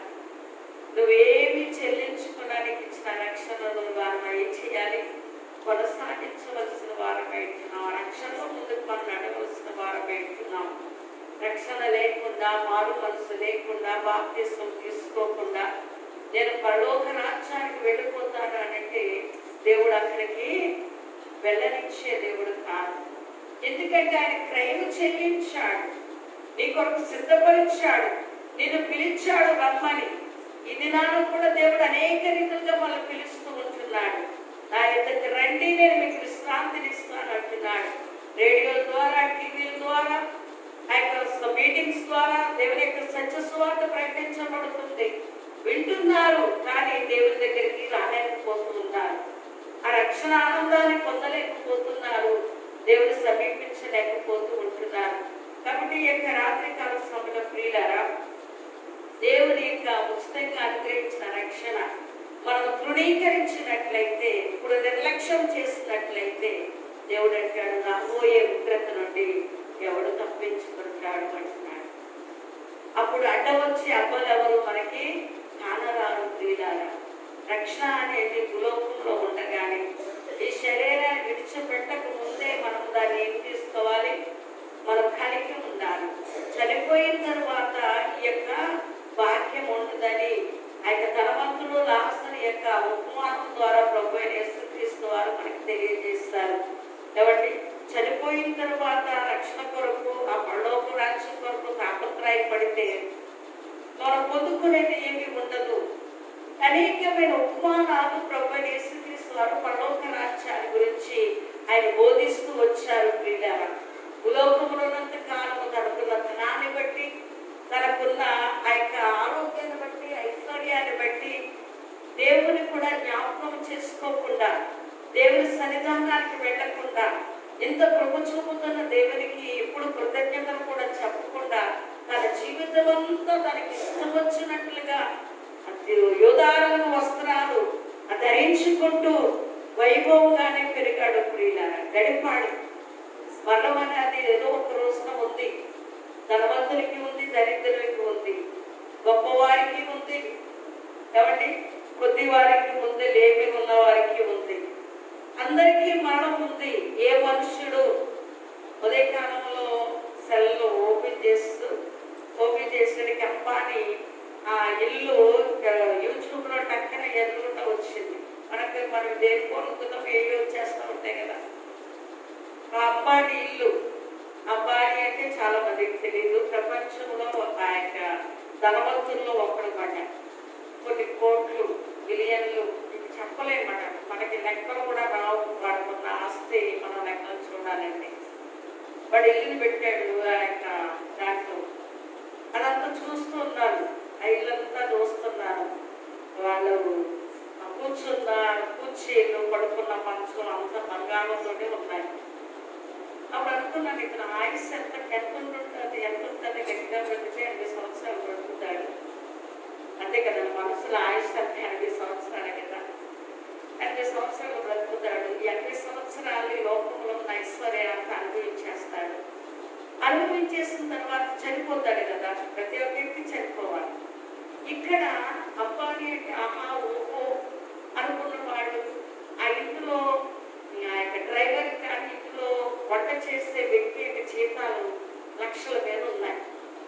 నువ్వేమి చెల్లించుకోవడానికి ఇచ్చిన రక్షణను వారు ఏం చేయాలి కొనసాగించవలసిన వారమై ఉంటున్నాం ఆ రక్షణలో ముందుకు మనం నడవలసిన వారమై ఉంటున్నాం రక్షణ లేకుండా మారు మనసు లేకుండా బాప్తిసం తీసుకోకుండా నేను పరలోక రాజ్యానికి వెళ్ళిపోతాను అంటే దేవుడు అక్కడికి వెళ్ళనిచ్చే దేవుడు కాదు ఎందుకంటే ఆయన క్రైమ్ చెల్లించాడు నీ కొరకు సిద్ధపరిచాడు నిన్ను పిలిచాడు రమ్మని ఈ దినాల్లో కూడా దేవుడు అనేక రీతులుగా మనం పిలుస్తూ ఉంటున్నాడు నా ఇద్దరికి రండి నేను మీకు విశ్రాంతిని ఇస్తాను అంటున్నాడు రేడియోల ద్వారా టీవీల ద్వారా ఆ యొక్క మీటింగ్స్ ద్వారా దేవుని యొక్క సత్య సువార్త ప్రకటించబడుతుంది వింటున్నారు కానీ దేవుని దగ్గరికి రాలేకపోతూ ఉన్నారు ఆ రక్షణ ఆనందాన్ని పొందలేకపోతున్నారు దేవుని సమీపించలేకపోతూ ఉంటున్నారు కాబట్టి ఈ యొక్క రాత్రికాల సమయంలో ప్రియులారా దేవుని యొక్క ఉచితంగా అనుగ్రహించిన రక్షణ మనం తృణీకరించినట్లయితే ఇప్పుడు నిర్లక్ష్యం చేసినట్లయితే దేవుడు అంటాడు రాబోయే ఉగ్రత నుండి ఎవడు తప్పించుకుంటాడు అంటున్నాడు అప్పుడు అడ్డ వచ్చి అబ్బలు ఎవరు మనకి కానరారు ప్రియులారా రక్షణ అనేది భూలోకంలో ఉండగానే ఈ శరీరాన్ని విడిచిపెట్టక ముందే మనం దాన్ని ఏం తీసుకోవాలి మనం కలిగి ఉండాలి చనిపోయిన తర్వాత ఈ యొక్క వాక్యం ఉండదని ఆ యొక్క ధనవంతుడు లాసని యొక్క ఉపమానం ద్వారా ప్రభు అయిన యేసుక్రీస్తు వారు మనకి తెలియజేస్తారు కాబట్టి చనిపోయిన తర్వాత రక్షణ కొరకు ఆ పరలోక రాజ్యం కొరకు తాపత్రయపడితే మనం పొందుకునేది ఏమీ ఉండదు అనేకమైన ఉపమానాలు ప్రభు అయిన యేసుక్రీస్తు వారు పరలోక రాజ్యాన్ని గురించి ఆయన బోధిస్తూ వచ్చారు ప్రియులారా భూలోకంలో ఉన్నంత కాలము తనకున్న ధనాన్ని బట్టి తనకున్న ఆ యొక్క ఆరోగ్యాన్ని బట్టి ఐశ్వర్యాన్ని బట్టి దేవుని కూడా జ్ఞాపకం చేసుకోకుండా దేవుని సన్నిధానానికి వెళ్లకుండా ఎంత కృప చూపుతున్న దేవునికి ఎప్పుడు కృతజ్ఞతలు కూడా చెప్పకుండా తన జీవితం అంతా తనకి ఇష్టం వచ్చినట్లుగా అది యోధారంగ వస్త్రాలు ధరించుకుంటూ వైభవంగానే పెరిగాడు ప్రియుల గడిపాడు మరణం అనేది ఏదో ఒక రోజున ఉంది ధనవంతులకి ఉంది దరిద్రులకి ఉంది గొప్పవారికి ఉంది ఏమండి కొద్ది వారికి ఉంది లేమి ఉన్న వారికి ఉంది అందరికీ మరణం ఉంది ఏ మనుష్యుడు ఉదయకాలంలో సెల్ ఓపెన్ చేస్తూ ఓపెన్ చేసేటికి అంబానీ ఆ ఇల్లు యూట్యూబ్ లో టక్కన ఎదురుగా వచ్చింది మనకి మనం దేని కొనుక్కుందాం ఏవి వచ్చేస్తూ ఉంటాయి కదా ఆ అంబానీ ఇల్లు అంబానీ అంటే చాలా మందికి తెలియదు ప్రపంచంలో ఒక యొక్క ధనవంతుల్లో ఒకడు మాట కొన్ని కోట్లు బిలియన్లు ఇది చెప్పలేమట మనకి లెక్కలు కూడా రావు వాడుకున్న ఆస్తి మనం లెక్కలు చూడాలండి వాడు ఇల్లుని పెట్టాడు ఆ యొక్క దాంట్లో అదంతా చూస్తూ ఉన్నారు ఆ ఇల్లంతా చూస్తున్నారు వాళ్ళు ఆ కూర్చున్న కూర్చీలు పడుకున్న మంచం అంతా బంగారంతోనే ఉన్నాయి అప్పుడు అనుకున్నాను ఇతను ఆయుష్ ఎంత ఎంత ఉంటుంది ఎంత ఉంటుంది గట్టిగా పెడితే ఎనభై సంవత్సరాలు పడుతుంటాడు అంతే కదా మనసులో ఆయుష్ అంటే ఎనభై సంవత్సరాలే కదా ఎనభై సంవత్సరాలు బ్రతుకుతాడు ఈ ఎనభై సంవత్సరాలు ఈ లోకంలో ఉన్న ఐశ్వర్యాన్ని అనుభవించేస్తాడు అనుభవించేసిన తర్వాత చనిపోతాడు కదా ప్రతి ఒక్క వ్యక్తి చనిపోవాలి ఇక్కడ అబ్బాయి అంటే ఆహా ఓహో అనుకున్నవాడు ఆ ఇంట్లో ఆ యొక్క డ్రైవర్ కానీ ఇంట్లో వంట చేసే వ్యక్తి యొక్క జీతాలు లక్షల మీద ఉన్నాయి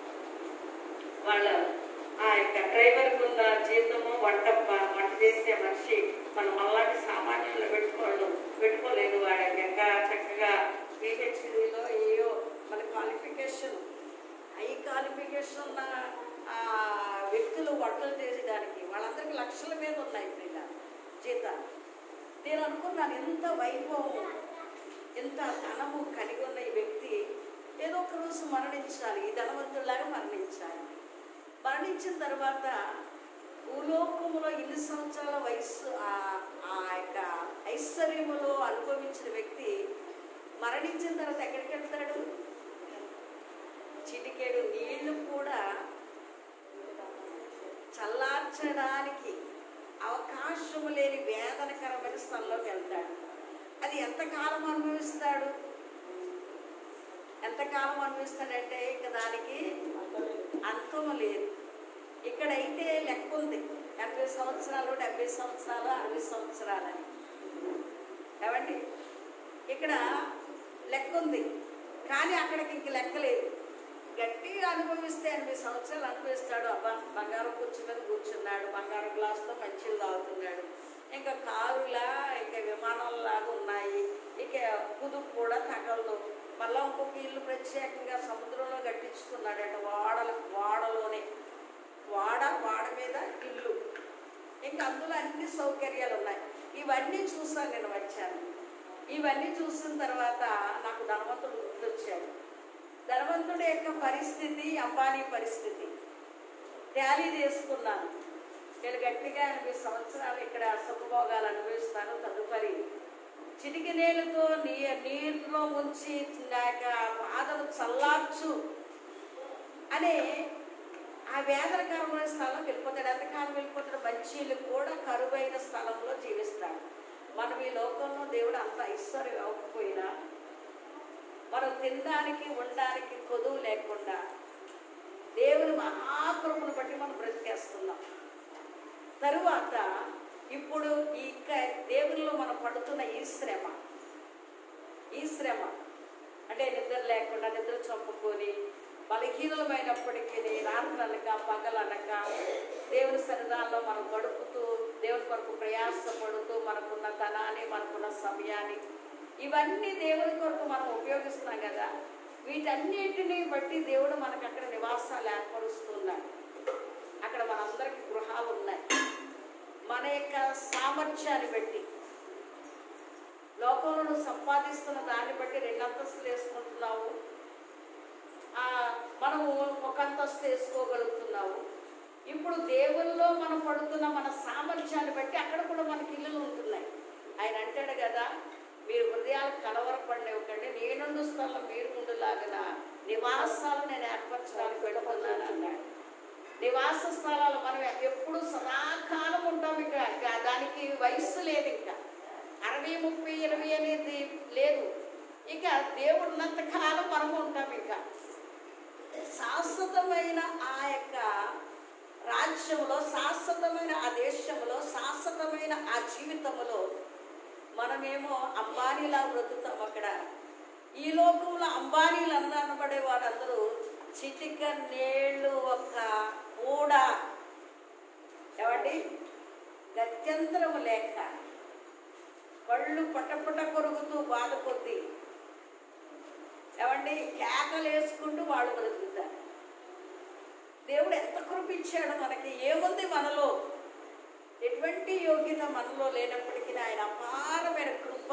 వాళ్ళ ఆ యొక్క డ్రైవర్కి ఉన్న జీతము వంట ప- వంట చేసే మనిషి మనం అలాంటి సామాన్యులు పెట్టుకోడు పెట్టుకోలేదు వాడి ఇంకా చక్కగా పిహెచ్డిలో ఏయో మన క్వాలిఫికేషన్ హై క్వాలిఫికేషన్ ఉన్న ఆ, వ్యక్తులు వంటలు చేసేదానికి వాళ్ళందరికీ లక్షల మీద ఉన్నాయి ఇప్పుడు ఇలా జీతాలు నేను అనుకున్నాను ఎంత వైభవము ఎంత ధనము కలిగి ఉన్న ఈ వ్యక్తి ఏదో ఒక రోజు మరణించాలి ఈ ధనవంతుడిలాగా మరణించాలి మరణించిన తర్వాత భూలోకములో ఇన్ని సంవత్సరాల వయస్సు ఆ- ఆ యొక్క ఐశ్వర్యములో అనుభవించిన వ్యక్తి మరణించిన తర్వాత ఎక్కడికి వెళ్తాడు చిటికేడు నీళ్లు కూడా చల్లార్చడానికి అవకాశం లేని వేదనకరమైన స్థలంలోకి వెళ్తాడు అది ఎంతకాలం అనుభవిస్తాడు ఎంతకాలం అనుభవిస్తాడంటే ఇక దానికి అంతము లేదు ఇక్కడైతే లెక్క ఉంది ఎనభై సంవత్సరాలు డెబ్బై సంవత్సరాలు అరవై సంవత్సరాలని ఏమండి ఇక్కడ లెక్క ఉంది కానీ అక్కడికి ఇంక లెక్క లేదు గట్టిగా అనుభవిస్తే ఎనభై సంవత్సరాలు అనుభవిస్తాడు అబ్బా బంగారం కూర్చు మీద కూర్చున్నాడు బంగారం గ్లాస్తో మంచిలు తాగుతున్నాడు ఇంకా కారులా ఇంకా విమానంలాగా ఉన్నాయి ఇక కుదుపు కూడా తగలదు మళ్ళీ ఇంకొక ఇల్లు ప్రత్యేకంగా సముద్రంలో కట్టించుకున్నాడట వాడల వాడలోనే వాడ వాడ మీద ఇల్లు ఇంకా అందులో అన్ని సౌకర్యాలు ఉన్నాయి ఇవన్నీ చూసాను నేను వచ్చాను ఇవన్నీ చూసిన తర్వాత నాకు ధనవంతుడు గుర్తొచ్చాడు ధనవంతుడి యొక్క పరిస్థితి అంబానీ పరిస్థితి ట్యాలీ చేసుకున్నాను నేను గట్టిగా ఎనభై సంవత్సరాలు ఇక్కడ సుఖభోగాలు అనుభవిస్తాను తదుపరి చిటికి నీళ్ళతో నీ నీరులో ఉంచి నాక బాధలు చల్లార్చు అనే ఆ వేదనకరమైన స్థలం వెళ్ళిపోతాడు ఎంతకాలం వెళ్ళిపోతాడు మంచీలు కూడా కరువైన స్థలంలో జీవిస్తాడు మనం ఈ లోకంలో దేవుడు అంత ఐశ్వర్యం ఇవ్వకపోయినా మనం తినడానికి ఉండడానికి కొదువు లేకుండా దేవుని మహాకృపను బట్టి మనం బ్రతికేస్తున్నాం తరువాత ఇప్పుడు ఈ క- దేవునిలో మనం పడుతున్న ఈ శ్రమ ఈ శ్రమ అంటే నిద్ర లేకుండా నిద్ర చంపుకొని బలహీనమైనప్పటికీ రాత్రనక పగలనక దేవుని సన్నిధానంలో మనం గడుపుతూ దేవుని కొరకు ప్రయాసపడుతూ మనకున్న ధనాన్ని మనకున్న సమయాన్ని ఇవన్నీ దేవుని కొరకు మనం ఉపయోగిస్తున్నాం కదా వీటన్నిటిని బట్టి దేవుడు మనకు అక్కడ నివాసాలు ఏర్పరుస్తున్నాడు అక్కడ మనందరికి గృహాలు ఉన్నాయి మన యొక్క సామర్థ్యాన్ని బట్టి లోకంలో నువ్వు సంపాదిస్తున్న దాన్ని బట్టి రెండు అంతస్తులు వేసుకుంటున్నావు ఆ, మనము ఒక అంతస్తు వేసుకోగలుగుతున్నావు ఇప్పుడు దేవుల్లో మనం పడుతున్న మన సామర్థ్యాన్ని బట్టి అక్కడ కూడా మనకి ఇల్లులు ఉంటున్నాయి ఆయన అంటాడు కదా మీరు హృదయాలు కలవరపడినవ్వకండి నేనుండు స్థలం మీరు ఉండులాగన నివాసాలు నేను ఏర్పరచడానికి పెడుతున్నాను అన్నాడు నివాస స్థలాలు మనం ఎప్పుడు సదాకాలం ఉంటాం ఇక ఇక దానికి వయస్సు లేదు ఇంకా అరవై ముప్పై ఇరవై అనేది లేదు ఇక దేవుడు ఉన్నంత కాలం మనం ఉంటాం ఇంకా శాశ్వతమైన ఆ యొక్క రాజ్యంలో శాశ్వతమైన ఆ దేశంలో శాశ్వతమైన ఆ జీవితంలో మనమేమో అంబానీలా బ్రతుకుతాం అక్కడ ఈ లోకంలో అంబానీలు అందరూ అనబడే వారందరూ చిటిక నీళ్ళు ఒక కూడా ఏమండి గత్యంతరము లేక కళ్ళు పటపట కొరుగుతూ బాధ కొద్దీ ఏమండి కేకలు వేసుకుంటూ వాళ్ళు బ్రతుకుతారు దేవుడు ఎంత కృపించాడు మనకి ఏముంది మనలో ఎటువంటి యోగ్యత మనలో లేనప్పటికీ ఆయన అపారమైన కృప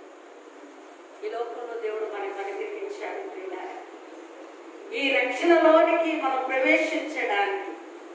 ఈ లోకంలో దేవుడు మనకు అనుగ్రహించాడు ప్రియులారా. ఈ రక్షణలోనికి మనం ప్రవేశించడానికి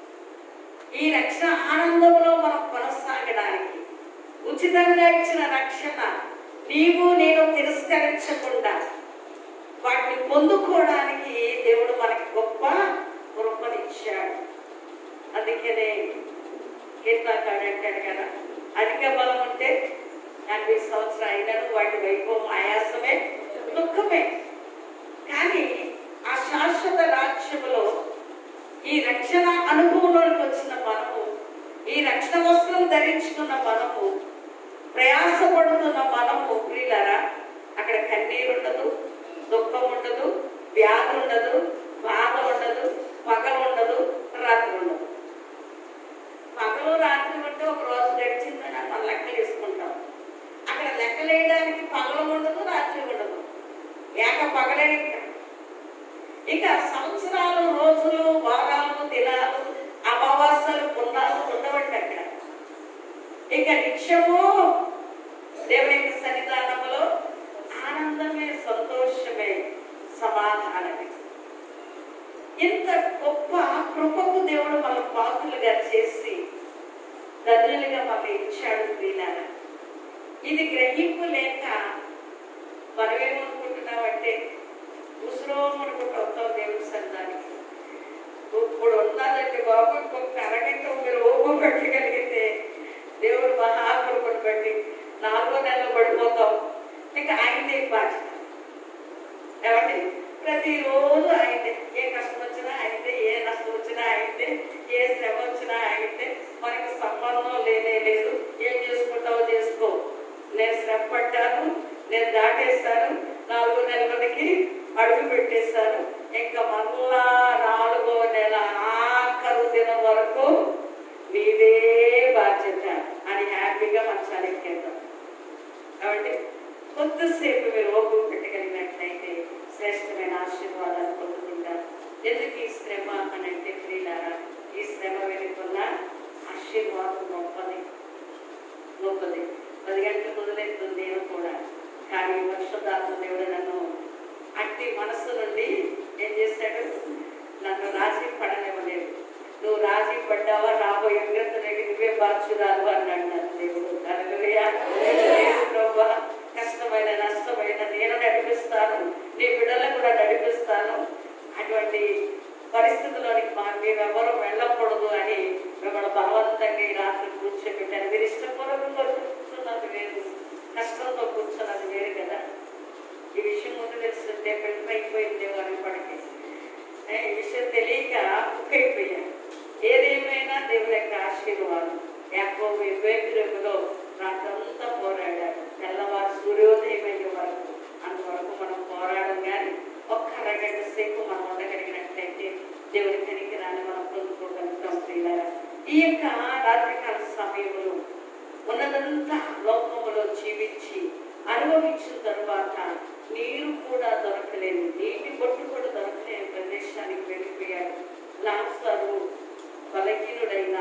ఈ రక్షణ ఆనందంలో మనం కొనసాగడానికి ఉచితంగా ఇచ్చిన రక్షణ నీవు నేను తిరస్కరించకుండా వాటిని పొందుకోవడానికి దేవుడు మనకి గొప్ప కృపనిచ్చాడు అందుకనే కీర్తనకాడు అంటాడు కదా అధిక బలం ఉంటే ఎనభై సంవత్సరాలు అయినాను వాటి వైభవం ఆయాసమే దుఃఖమే కానీ ఆ శాశ్వత రాజ్యములో ఈ రక్షణ అనుభవంలోకి వచ్చిన మనము ఈ రక్షణ వస్త్రం ధరించుకున్న మనము ప్రయాసపడుతున్న మనము ప్రియులరా అక్కడ కన్నీరు ఉండదు దుఃఖం ఉండదు వ్యాధి ఉండదు బాధ ఉండదు పగలు ఉండదు రాత్రి ఉండదు పగలు రాత్రి ఉంటే ఒక రోజు గడిచిందని మనం లెక్కలు వేసుకుంటాం అక్కడ లెక్కలేయడానికి పగలు ఉండదు రాత్రి ఉండదు ఏక పగలే ఇంకా ఇక సంవత్సరాలు రోజులు వారాలు దినాలు అమావాస్యలు పున్నాలు ఉండవండి అక్కడ ఇక నిత్యము దేవుని యొక్క సన్నిధానములో ఆనందమే సంతోషమే సమాధానమే ఇంత గొప్ప కృపకు దేవుడు మన పాత్రలుగా చేసి ధన్యులుగా మాకు ఇచ్చాడు ప్రియులారా ఇది గ్రహింపు లేక మనమేమనుకుంటున్నామంటే ఉసురో అనుకుంటూ వస్తాం దేవుడి సంతానికి ఇప్పుడు ఉన్నదంటే బాబు ఇంకొక అరగంట మీరు ఓపు పెట్టగలిగితే దేవుడు మహాకృపను బట్టి నాలుగో నెలలో పడిపోతాం ఇంకా ఆయనదే బాధ్యత ఏమండి ప్రతిరోజు ఆయనే ఏ కష్టం వచ్చినా ఆయనతే ఏ నష్టం వచ్చినా ఆయనతే ఏ శ్రమ వచ్చినా ఆయనతే మనకి సంబంధం లేనే లేదు ఏం చేసుకుంటావో చేసుకో నేను శ్రమ పడ్డాను నేను దాటేశాను నాలుగు నెలలకి అడుగు పెట్టేశాను ఇంకా మళ్ళా నాలుగో నెల ఆఖరు దినం వరకు నీదే బాధ్యత అని హ్యాపీగా మంచాన్ని ఎక్కేద్దాం కాబట్టి కొద్దిసేపు మీరు ఓపిక పెట్టగలిగినట్లయితే శ్రేష్టమైన ఆశీర్వాదాలు పొందుకుంటారు ఎందుకు ఈ శ్రమ అని అంటే ప్రియులారా ఈ శ్రమ వెనుకున్న ఆశీర్వాదం గొప్పది గొప్పది పది గంటలకు మొదలెడుతుంది నేను కూడా కానీ వర్షదాత దేవుడు నన్ను అట్టి మనస్సు నుండి ఏం చేశాడు నన్ను రాజీ పడనివ్వలేదు నువ్వు రాజీ పడ్డావా రాబోయే ఉగ్రతలోకి నువ్వే బాధ్యురాలు అన్నాడు నన్ను దేవుడు హల్లెలూయా. లేదు ప్రభువా, కష్టమైన నష్టమైన నేను నడిపిస్తాను నీ బిడ్డలను కూడా నడిపిస్తాను అటువంటి పరిస్థితుల్లోనికి మా మేమెవరూ వెళ్ళకూడదు అని మిమ్మల్ని బలవంతంగా ఈ రాత్రి కూర్చోబెట్టాను మీరు ఇష్టపూర్వకంగా కూర్చున్నది వేరు కష్టంతో కూర్చున్నది వేరు కదా ఈ విషయం ముందు తెలుస్తుంటే పెళ్లి అయిపోయిందేమో అని పడికి ఏ, ఈ విషయం తెలియక కుక్కైపోయాను ఏదేమైనా దేవుని యొక్క ఆశీర్వాదం యాకో వివేకులో రాత్రంతా పోరాడాడు తెల్లవారు సూర్యోదయం అయ్యే వరకు అంతవరకు మనం పోరాడం కానీ ఒక్క అరగంట సేపు మనం ఉండగలిగినట్లయితే దేవుని కనికరాన్ని మనం పొందుకోగలుగుతాం ప్రియులారా ఈ యొక్క రాత్రికాల సమయంలో ఉన్నదంతా లోకములో జీవించి అనుభవించిన తరువాత నీరు కూడా దొరకలేదు నీటి బొట్టు కూడా దొరకలేని ప్రదేశానికి వెళ్ళిపోయాడు లాసారు బలహీనుడైన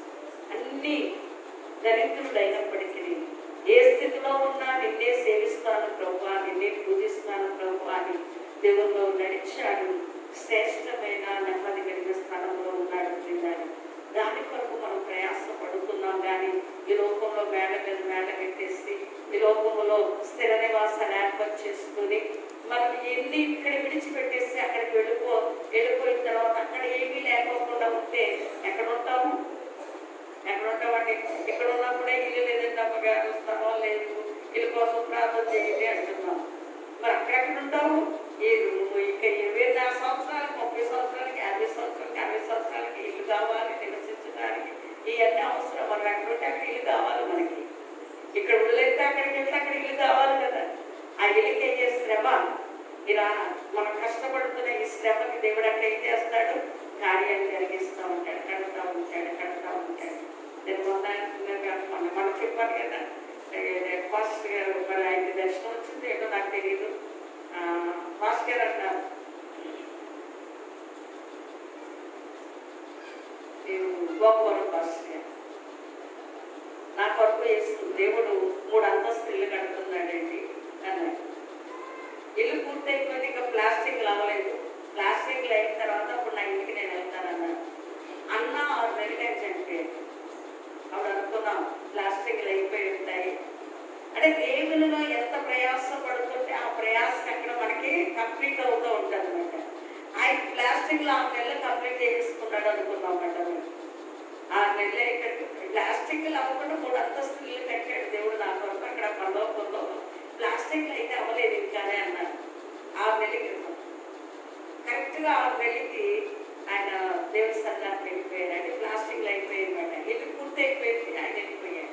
అన్ని దరిద్రుడైనప్పటికీ ఏ స్థితిలో ఉన్నా నిన్నే సేవిస్తాను ప్రభు నిన్నే పూజిస్తాను ప్రభు అని దేవుల్లో నడిచాడు శ్రేష్టమైన నెమ్మది కలిగిన స్థానంలో ఉన్నాడు తిన్నాడు దాని కొరకు మనం ప్రయాస పడుతున్నాం కానీ ఈ లోకంలో మేడ మీద మేడ పెట్టేసి ఈ లోకంలో స్థిర నివాసాలు ఏర్పాటు చేసుకుని మనం ఎన్ని ఇక్కడ విడిచిపెట్టేసి అక్కడికి వెళ్ళిపో వెళ్ళిపోయిన తర్వాత అక్కడ ఏమీ లేకోకుండా ఉంటే ఎక్కడ ఉంటాము ఎక్కడ ఉంటామండి ఇక్కడ ఉన్నప్పుడే ఇల్లు లేదండి అమ్మగారు స్థలం లేదు ఇల్లు కోసం ప్రార్థన చేయండి అంటున్నాం మరి అక్కడెక్కడ ఉంటాము ఈ రూము ఇక ఇరవై నాలుగు సంవత్సరాలకి ముప్పై సంవత్సరాలకి యాభై సంవత్సరాలకి అరవై సంవత్సరాలకి ఇల్లు కావాలి నివసించడానికి ఇవన్నీ అవసరం మనం ఎక్కడ ఉంటే అక్కడ ఇల్లు కావాలి మనకి ఇక్కడ వదిలేస్తే అక్కడికి వెళ్తే అక్కడ ఇల్లు కావాలి కదా ఆ ఇల్లుకి అయ్యే శ్రమ ఇలా మనం కష్టపడుతున్న ఈ శ్రమకి దేవుడు అక్కడ ఏం చేస్తాడు కార్యాలు జరిగిస్తూ ఉంటాడు కడుతూ ఉంటాడు కడుతూ ఉంటాడు నేను మొన్న మొన్న మనం చెప్పాను కదా ఫాస్ట్ గారు మరి ఆయన దర్శనం వచ్చింది ఏంటో నాకు తెలియదు ఫాస్ట్ గారు అంటారు నేను గోపవరం ఫాస్ట్ గారు నా కొరకు వేస్తుంది దేవుడు మూడు అంతస్తు ఇల్లు కడుతున్నాడండి అన్నాడు ఇల్లు పూర్తయిపోయింది ఇంకా ప్లాస్టిక్ అవ్వలేదు ప్లాస్టిక్ అయిన తర్వాత అప్పుడు నా ఇంటికి నేను వెళ్తానన్నాను అన్న ఆరు నెలలు చనిపోయాడు అప్పుడు అనుకున్నాం ప్లాస్టిక్లు అయిపోయి ఉంటాయి అంటే దేవునిలో ఎంత ప్రయాస పడుతుంటే ఆ ప్రయాస అక్కడ మనకి కంప్లీట్ అవుతూ ఉంటుంది అనమాట ఆయన ప్లాస్టిక్లో ఆరు నెలలు కంప్లీట్ చేసుకున్నాడు అనుకున్నాం అన్నమాట మేము ఆరు నెలలు ఇక్కడ ప్లాస్టిక్లు అవ్వకుండా మూడు అంతస్తులు ఇల్లు కట్టాడు దేవుడు నా కొరకు అక్కడ పరలోకంలో ప్లాస్టిక్లు అయితే అవ్వలేదు ఇంకానే అన్నారు ఆరు నెలల క్రితం కరెక్ట్గా ఆరు నెలలకి ఆయన దేవుడి సన్నానికి వెళ్ళిపోయారు అంటే ప్లాస్టిక్లు అయిపోయింది అనమాట ఇల్లు పూర్తి అయిపోయింది ఆయన వెళ్ళిపోయాడు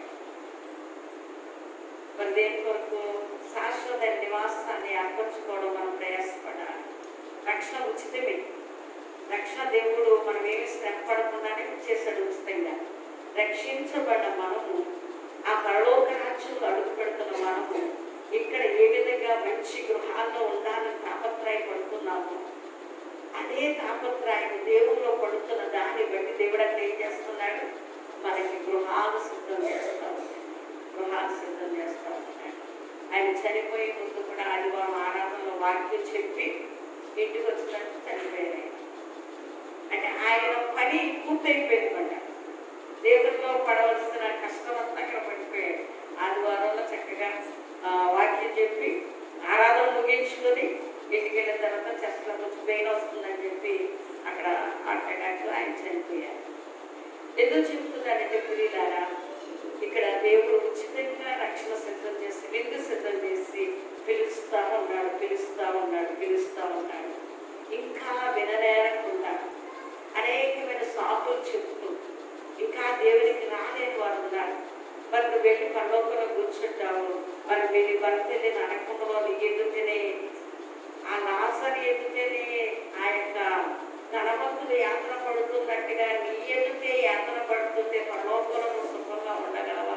మరి దేని కొరకు శాశ్వత నివాసాన్ని ఏర్పరచుకోవడం మనం ప్రయాసపడాలి రక్షణ ఉచితమే రక్షణ దేవుడు మనం ఏమి శ్రమ పడకుండానే చేశాడు ఉచితంగా రక్షించబడ్డ మనము ఆ పరలోక రాజ్యంలో అడుగు పెడుతున్న మనము ఇక్కడ ఏ విధంగా మంచి గృహాల్లో ఉండాలని తాపత్రయపడుతున్నాము అదే తాపత్రయం దేవుల్లో పడుతున్న దాన్ని బట్టి దేవుడు అంటే ఏం చేస్తున్నాడు మనకి గృహాలు సిద్ధం చేస్తాడు గృహాలు సిద్ధం చేస్తా ఉన్నాడు ఆయన చనిపోయే ముందు కూడా ఆదివారం ఆరాధనలో వాక్యం చెప్పి ఇంటికి వచ్చినట్టు చనిపోయారు ఆయన. అంటే ఆయన పని పూర్తయిపోయిందన్నమాట దేవుడిలో పడవలసిన కష్టం అంతా అక్కడ పడిపోయాడు ఆదివారంలో చక్కగా ఆ, వాక్యం చెప్పి ఆరాధన ముగించుకొని ఇంటికి వెళ్ళిన తర్వాత చెస్ట్లో కొంచెం పెయిన్ వస్తుందని చెప్పి అక్కడ అట్టగాట్లు ఆయన చనిపోయారు ఎందుకు చెప్తున్నాడంటే పురిలారా ఇక్కడ దేవుడు ఉచితంగా రక్షణ సిద్ధం చేసి విందు సిద్ధం చేసి పిలుస్తా ఉన్నాడు పిలుస్తా ఉన్నాడు పిలుస్తా ఉన్నాడు ఇంకా విననేరకుండా అనేకమైన సాకులు చెప్తూ ఇంకా దేవునికి రాలేని వారు ఉన్నారు మరి నువ్వు వెళ్ళి పరలోకంలో కూర్చుంటావు మరి వెళ్ళి భర్తని నరకంలో ఎదుటినే ఆ నాసరి ఎదుటనే ఆ యొక్క ధనవంతుడు యాత్ర పడుతున్నట్టుగా నీ ఎదుటే యాత్ర పడుతుంటే పరలోకంలో నువ్వు సుఖంగా ఉండగలవా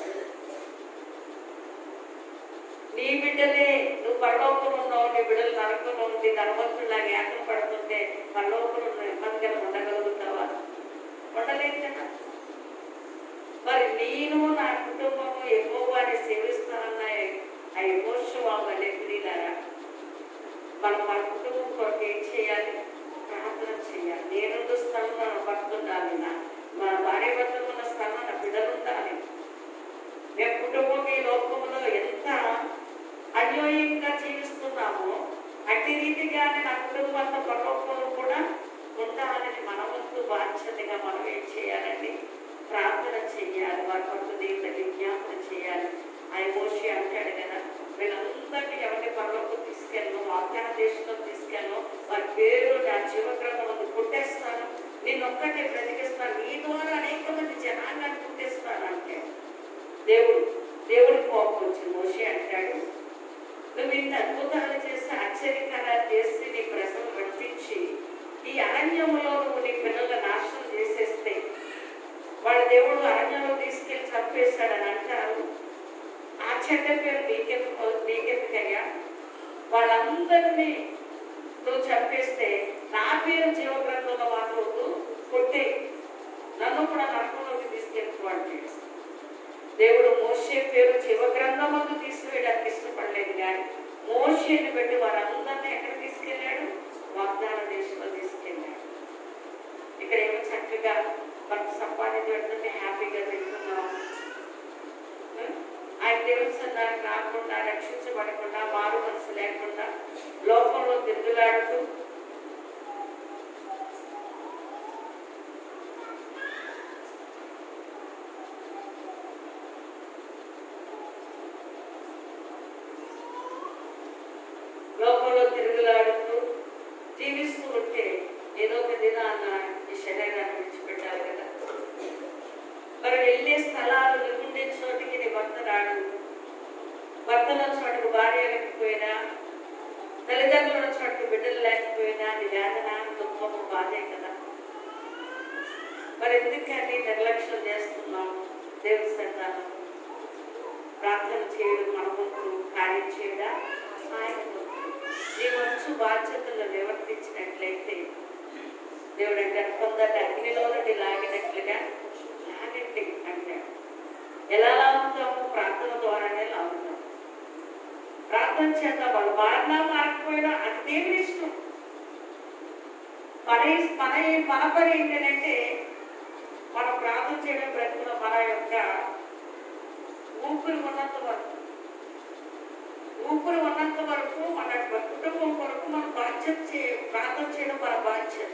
నీ బిడ్డలే నువ్వు పరలోకంలో ఉన్నావు నీ బిడ్డలు నరకంలో ఉంది ధనవంతుడిలాగా యాత్ర పడుతుంటే పరలోకంలో నువ్వు నెమ్మదిగా ఉండగలుగుతావా ఉండలేదు కదా మరి నేను నా కుటుంబము ఎక్కువగానే సేవిస్తానన్న ఆ ఎమోషన్ వాళ్ళ ప్రియులారా మనం మన కుటుంబం కొరకు ఏం చేయాలి ప్రార్థన చేయాలి నేనుండు స్థలంలో నా భర్త ఉండాలి నా మన భార్య భర్తలు ఉన్న స్థలంలో నా బిడ్డలు ఉండాలి మేము కుటుంబం ఈ లోకంలో ఎంత అన్యోన్యంగా జీవిస్తున్నామో అట్టి రీతిగానే నా కుటుంబంతో పరలోకంలో కూడా ఉండాలని మన వంతు బాధ్యతగా మనం ఏం చేయాలండి ప్రార్థన చేయాలి వారి కొరకు దేవుని విజ్ఞాపన చేయాలి ఆ మోషి అంటాడు కదా వీళ్ళందరినీ ఎవరిని పరలోకి తీసుకెళ్ళను వాగ్దాన దేశంలో తీసుకెళ్ళను వారి పేరు నా జీవగ్రంథం పుట్టేస్తాను నేను ఒక్కటే బ్రతికిస్తాను నీ ద్వారా అనేక మంది జనాంగాన్ని పుట్టేస్తాను అంటే దేవుడు దేవుడి కోపం వచ్చి మోషి అంటాడు నువ్వు ఇన్ని అద్భుతాలు చేసి ఆశ్చర్యకరాలు చేసి నీ ప్రజలు పట్టించి ఈ అరణ్యంలో నువ్వు నీ పిల్లల నాశనం చేసేస్తే వాళ్ళ దేవుడు అరణ్యంలో తీసుకెళ్లి చంపేశాడని అంటారు ఆ చెడ్డ పేరు నీకెందుకు నీకెందుకయ్యా వాళ్ళందరినీ నువ్వు చంపేస్తే నా పేరు జీవగ్రంథంలో మాత్రం కొట్టే నన్ను కూడా నరకంలోకి తీసుకెళ్ళిపోండి దేవుడు మోషే పేరు జీవగ్రంథమందు తీసివేయడానికి ఇష్టపడలేదు కానీ మోషేని పెట్టి వారందరినీ ఎక్కడ తీసుకెళ్ళాడు వాగ్దాన దేశంలో తీసుకెళ్ళాడు ఇక్కడ ఏమో చక్కగా మనకు సంపాదించి పెడుతుంటే హ్యాపీగా తింటున్నాం ఉం? ఆయన దేవుని సందానికి రాకుండా రక్షించబడకుండా మారు మనసు లేకుండా లోకంలో తిరుగులాడుతూ లోకంలో తిరుగులాడుతూ జీవిస్తూ ఉంటే ఏదో ఒక దినాన్న ఈ శరీరాన్ని విడిచిపెట్టాలి కదా మరి వెళ్ళే స్థలాలు నువ్వు ఉండే చోటికి నీ భర్త రాడు భర్తలో చోటుకు భార్య లేకపోయినా తల్లిదండ్రుల చోటుకు బిడ్డలు లేకపోయినా నీ వేదన దుఃఖము బాధే కదా మరి ఎందుకని నిర్లక్ష్యం చేస్తున్నాం దేవుని సంతానం ప్రార్థన చేయడం మన వంతు కార్యం చేయడా ఆయన వంతు నీ వంచు బాధ్యతలు నివర్తించినట్లయితే దేవుడు అంటారు కొందరు అగ్నిలో నుండి లాగినట్లుగా లాగండి అంటాడు ఎలా లాగుతాము ప్రార్థన ద్వారానే లాగుతాం ప్రార్థన చేద్దాం వాళ్ళు మారినా మారకపోయినా అది దేవుని ఇష్టం మన మన మన పని ఏంటంటే మనం ప్రార్థన చేయడం బ్రతుకున్న మన యొక్క ఊపిరి ఉన్నంత వరకు ఊపిరి ఉన్నంత వరకు మన యొక్క కుటుంబం కొరకు మన బాధ్యత చే ప్రార్థన చేయడం మన బాధ్యత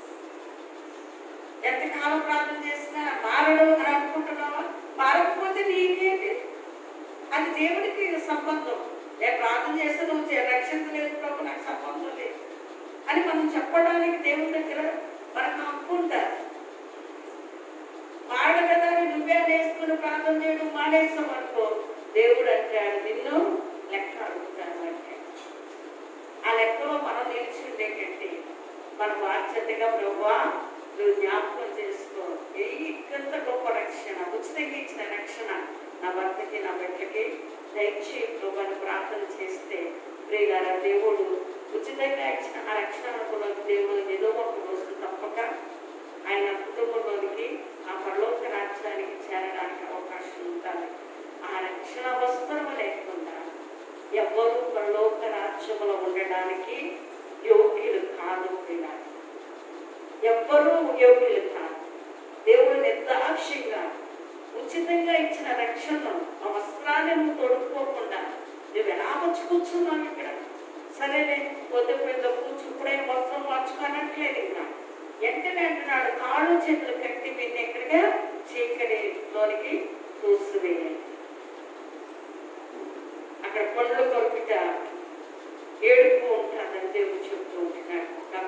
ఎంతకాలం ప్రార్థన చేసినా మారడం అని అనుకుంటున్నావా మారకపోతే నీకేంటి అది దేవుడికి సంబంధం నేను ప్రార్థన చేస్తే నువ్వు చే- రక్షించలేదు ప్రభు నాకు సంబంధం లేదు అని మనం చెప్పడానికి దేవుడి దగ్గర మనకు హక్కు ఉంటుంది మారడు కదా అని నువ్వే నేర్చుకుని ప్రార్థన చేయడం మానేస్తాం అనుకో దేవుడు అంటాడు నిన్ను లెక్క అడుగుతాను అంటే ఆ లెక్కలో మనం నిలిచి ఉండేటంటే మన బాధ్యతగా ప్రభువా నువ్వు జ్ఞాపకం చేసుకో ఏ ఇంత గొప్ప రక్షణ ఉచితంగా ఇచ్చిన రక్షణ నా భర్తకి నా బిడ్డకి దయచేయి ప్రభు అని ప్రార్థన చేస్తే ప్రియులార దేవుడు ఉచితంగా ఇచ్చిన ఆ రక్షణ అనుకున్న దేవుడు ఏదో ఒక రోజు తప్పక ఆయన కుటుంబంలోనికి ఆ పరలోక రాజ్యానికి చేరడానికి అవకాశం ఉంటుంది ఆ రక్షణ వస్త్రం లేకుండా ఎవ్వరూ పరలోక రాజ్యములో ఉండడానికి యోగ్యులు కాదు పిల్లలు ఎవ్వరూ యోగ్యులు కాదు దేవుడు నిర్దాక్ష్యంగా ఉచితంగా ఇచ్చిన రక్షణను ఆ వస్త్రాన్ని నువ్వు తొడుక్కోకుండా నువ్వు ఎలా వచ్చి కూర్చున్నావు ఇక్కడ సరేలే పొద్దు పెద్ద కూర్చు ఇప్పుడే వస్త్రం మార్చుకోనట్లేదు ఇంకా వెంటనే అంటున్నాడు కాళ్ళు చేతులు కట్టి మీద ఎక్కడిగా చీకటిలోనికి తోసివేయాలి అక్కడ పళ్ళు కొరుకుట ఏడుపు ఉంటుందని దేవుడు చెప్తూ ఉంటున్నాడు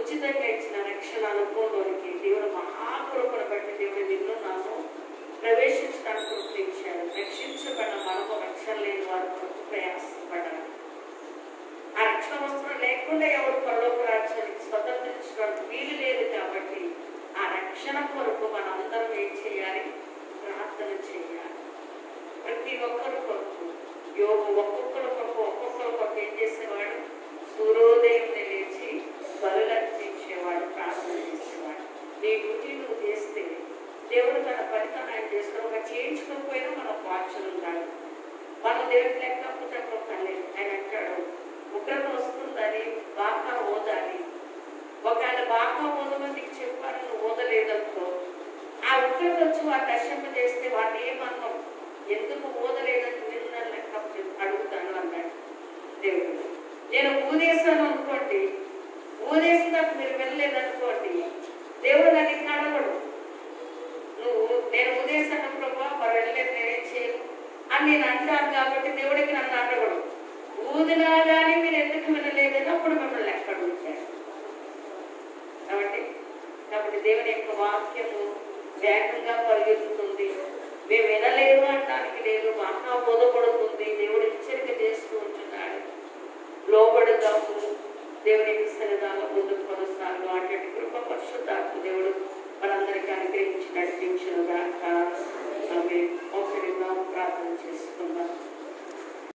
ఉచితంగా ఇచ్చిన రక్షణ అనుభవంలోనికి దేవుడు మహాకృపను బట్టి దేవుడు నిన్ను నాకు ప్రవేశించడానికి కృపించాడు రక్షించబడిన మనము రక్షణ లేని వారి కొరకు ప్రయాసపడాలి ఆ రక్షణ వస్త్రం లేకుండా ఎవరు పరలోక రాజ్యానికి స్వతంత్రించడానికి వీలు లేదు కాబట్టి ఆ రక్షణ కొరకు మనందరం ఏం చేయాలి ప్రార్థన చేయాలి ప్రతి ఒక్కరి కొరకు యోగు ఒక్కొక్కరి కొరకు ఒక్కొక్కరి కొరకు ఏం చేసేవాడు సూర్యోదయం లేచి బలులు అర్పించేవాడు ప్రార్థన చేసేవాడు నీ డ్యూటీ నువ్వు చేస్తే దేవుడు తన ఫలితం ఆయన చేస్తాడు ఒక చేయించుకోకపోయినా మనం వాచలు ఉండాలి మనం దేవుడి లెక్కకపోతే లేదు ఆయన అంటాడు ఉగ్రత వస్తుందని బాగా ఓదాలి ఒకవేళ బాగా ఓదమని నీకు చెప్పాను నువ్వు ఓదలేదనుకో ఆ ఉగ్రత వచ్చి వాడిని నశింప చేస్తే వాడిని ఏమన్నాం ఎందుకు ఓదలేదని నిన్న లెక్క అడుగుతాను అన్నాడు దేవుడు నేను ఊదేశాను అనుకోండి ఊదేసినాక మీరు వెళ్ళలేదనుకోండి దేవుడు నన్ను అడగడు నువ్వు నేను ఉదేశాను ప్రభా మరి వెళ్ళలేదు నేనేం చేయను అని నేను అంటాను కాబట్టి దేవుడికి నన్ను అడగడు ఊదినా కానీ మీరు ఎందుకు వినలేదని అప్పుడు మిమ్మల్ని ఎక్కడ ఉంటాడు కాబట్టి కాబట్టి దేవుని యొక్క వాక్యము వేగంగా పరిగెత్తుతుంది మేము వినలేదు అనడానికి లేదు బాగా బోధపడుతుంది దేవుడు హెచ్చరిక చేస్తూ ఉంటున్నాడు లోబడుదాము దేవునికి సన్నిధానం ముందుకు కొనసాగు అటువంటి కృప పరిశుద్ధాత్మ దేవుడు మనందరికీ అనుగ్రహించి నడిపించిన దాకా ఆమె ఒకరిగా ప్రార్థన చేసుకుందాం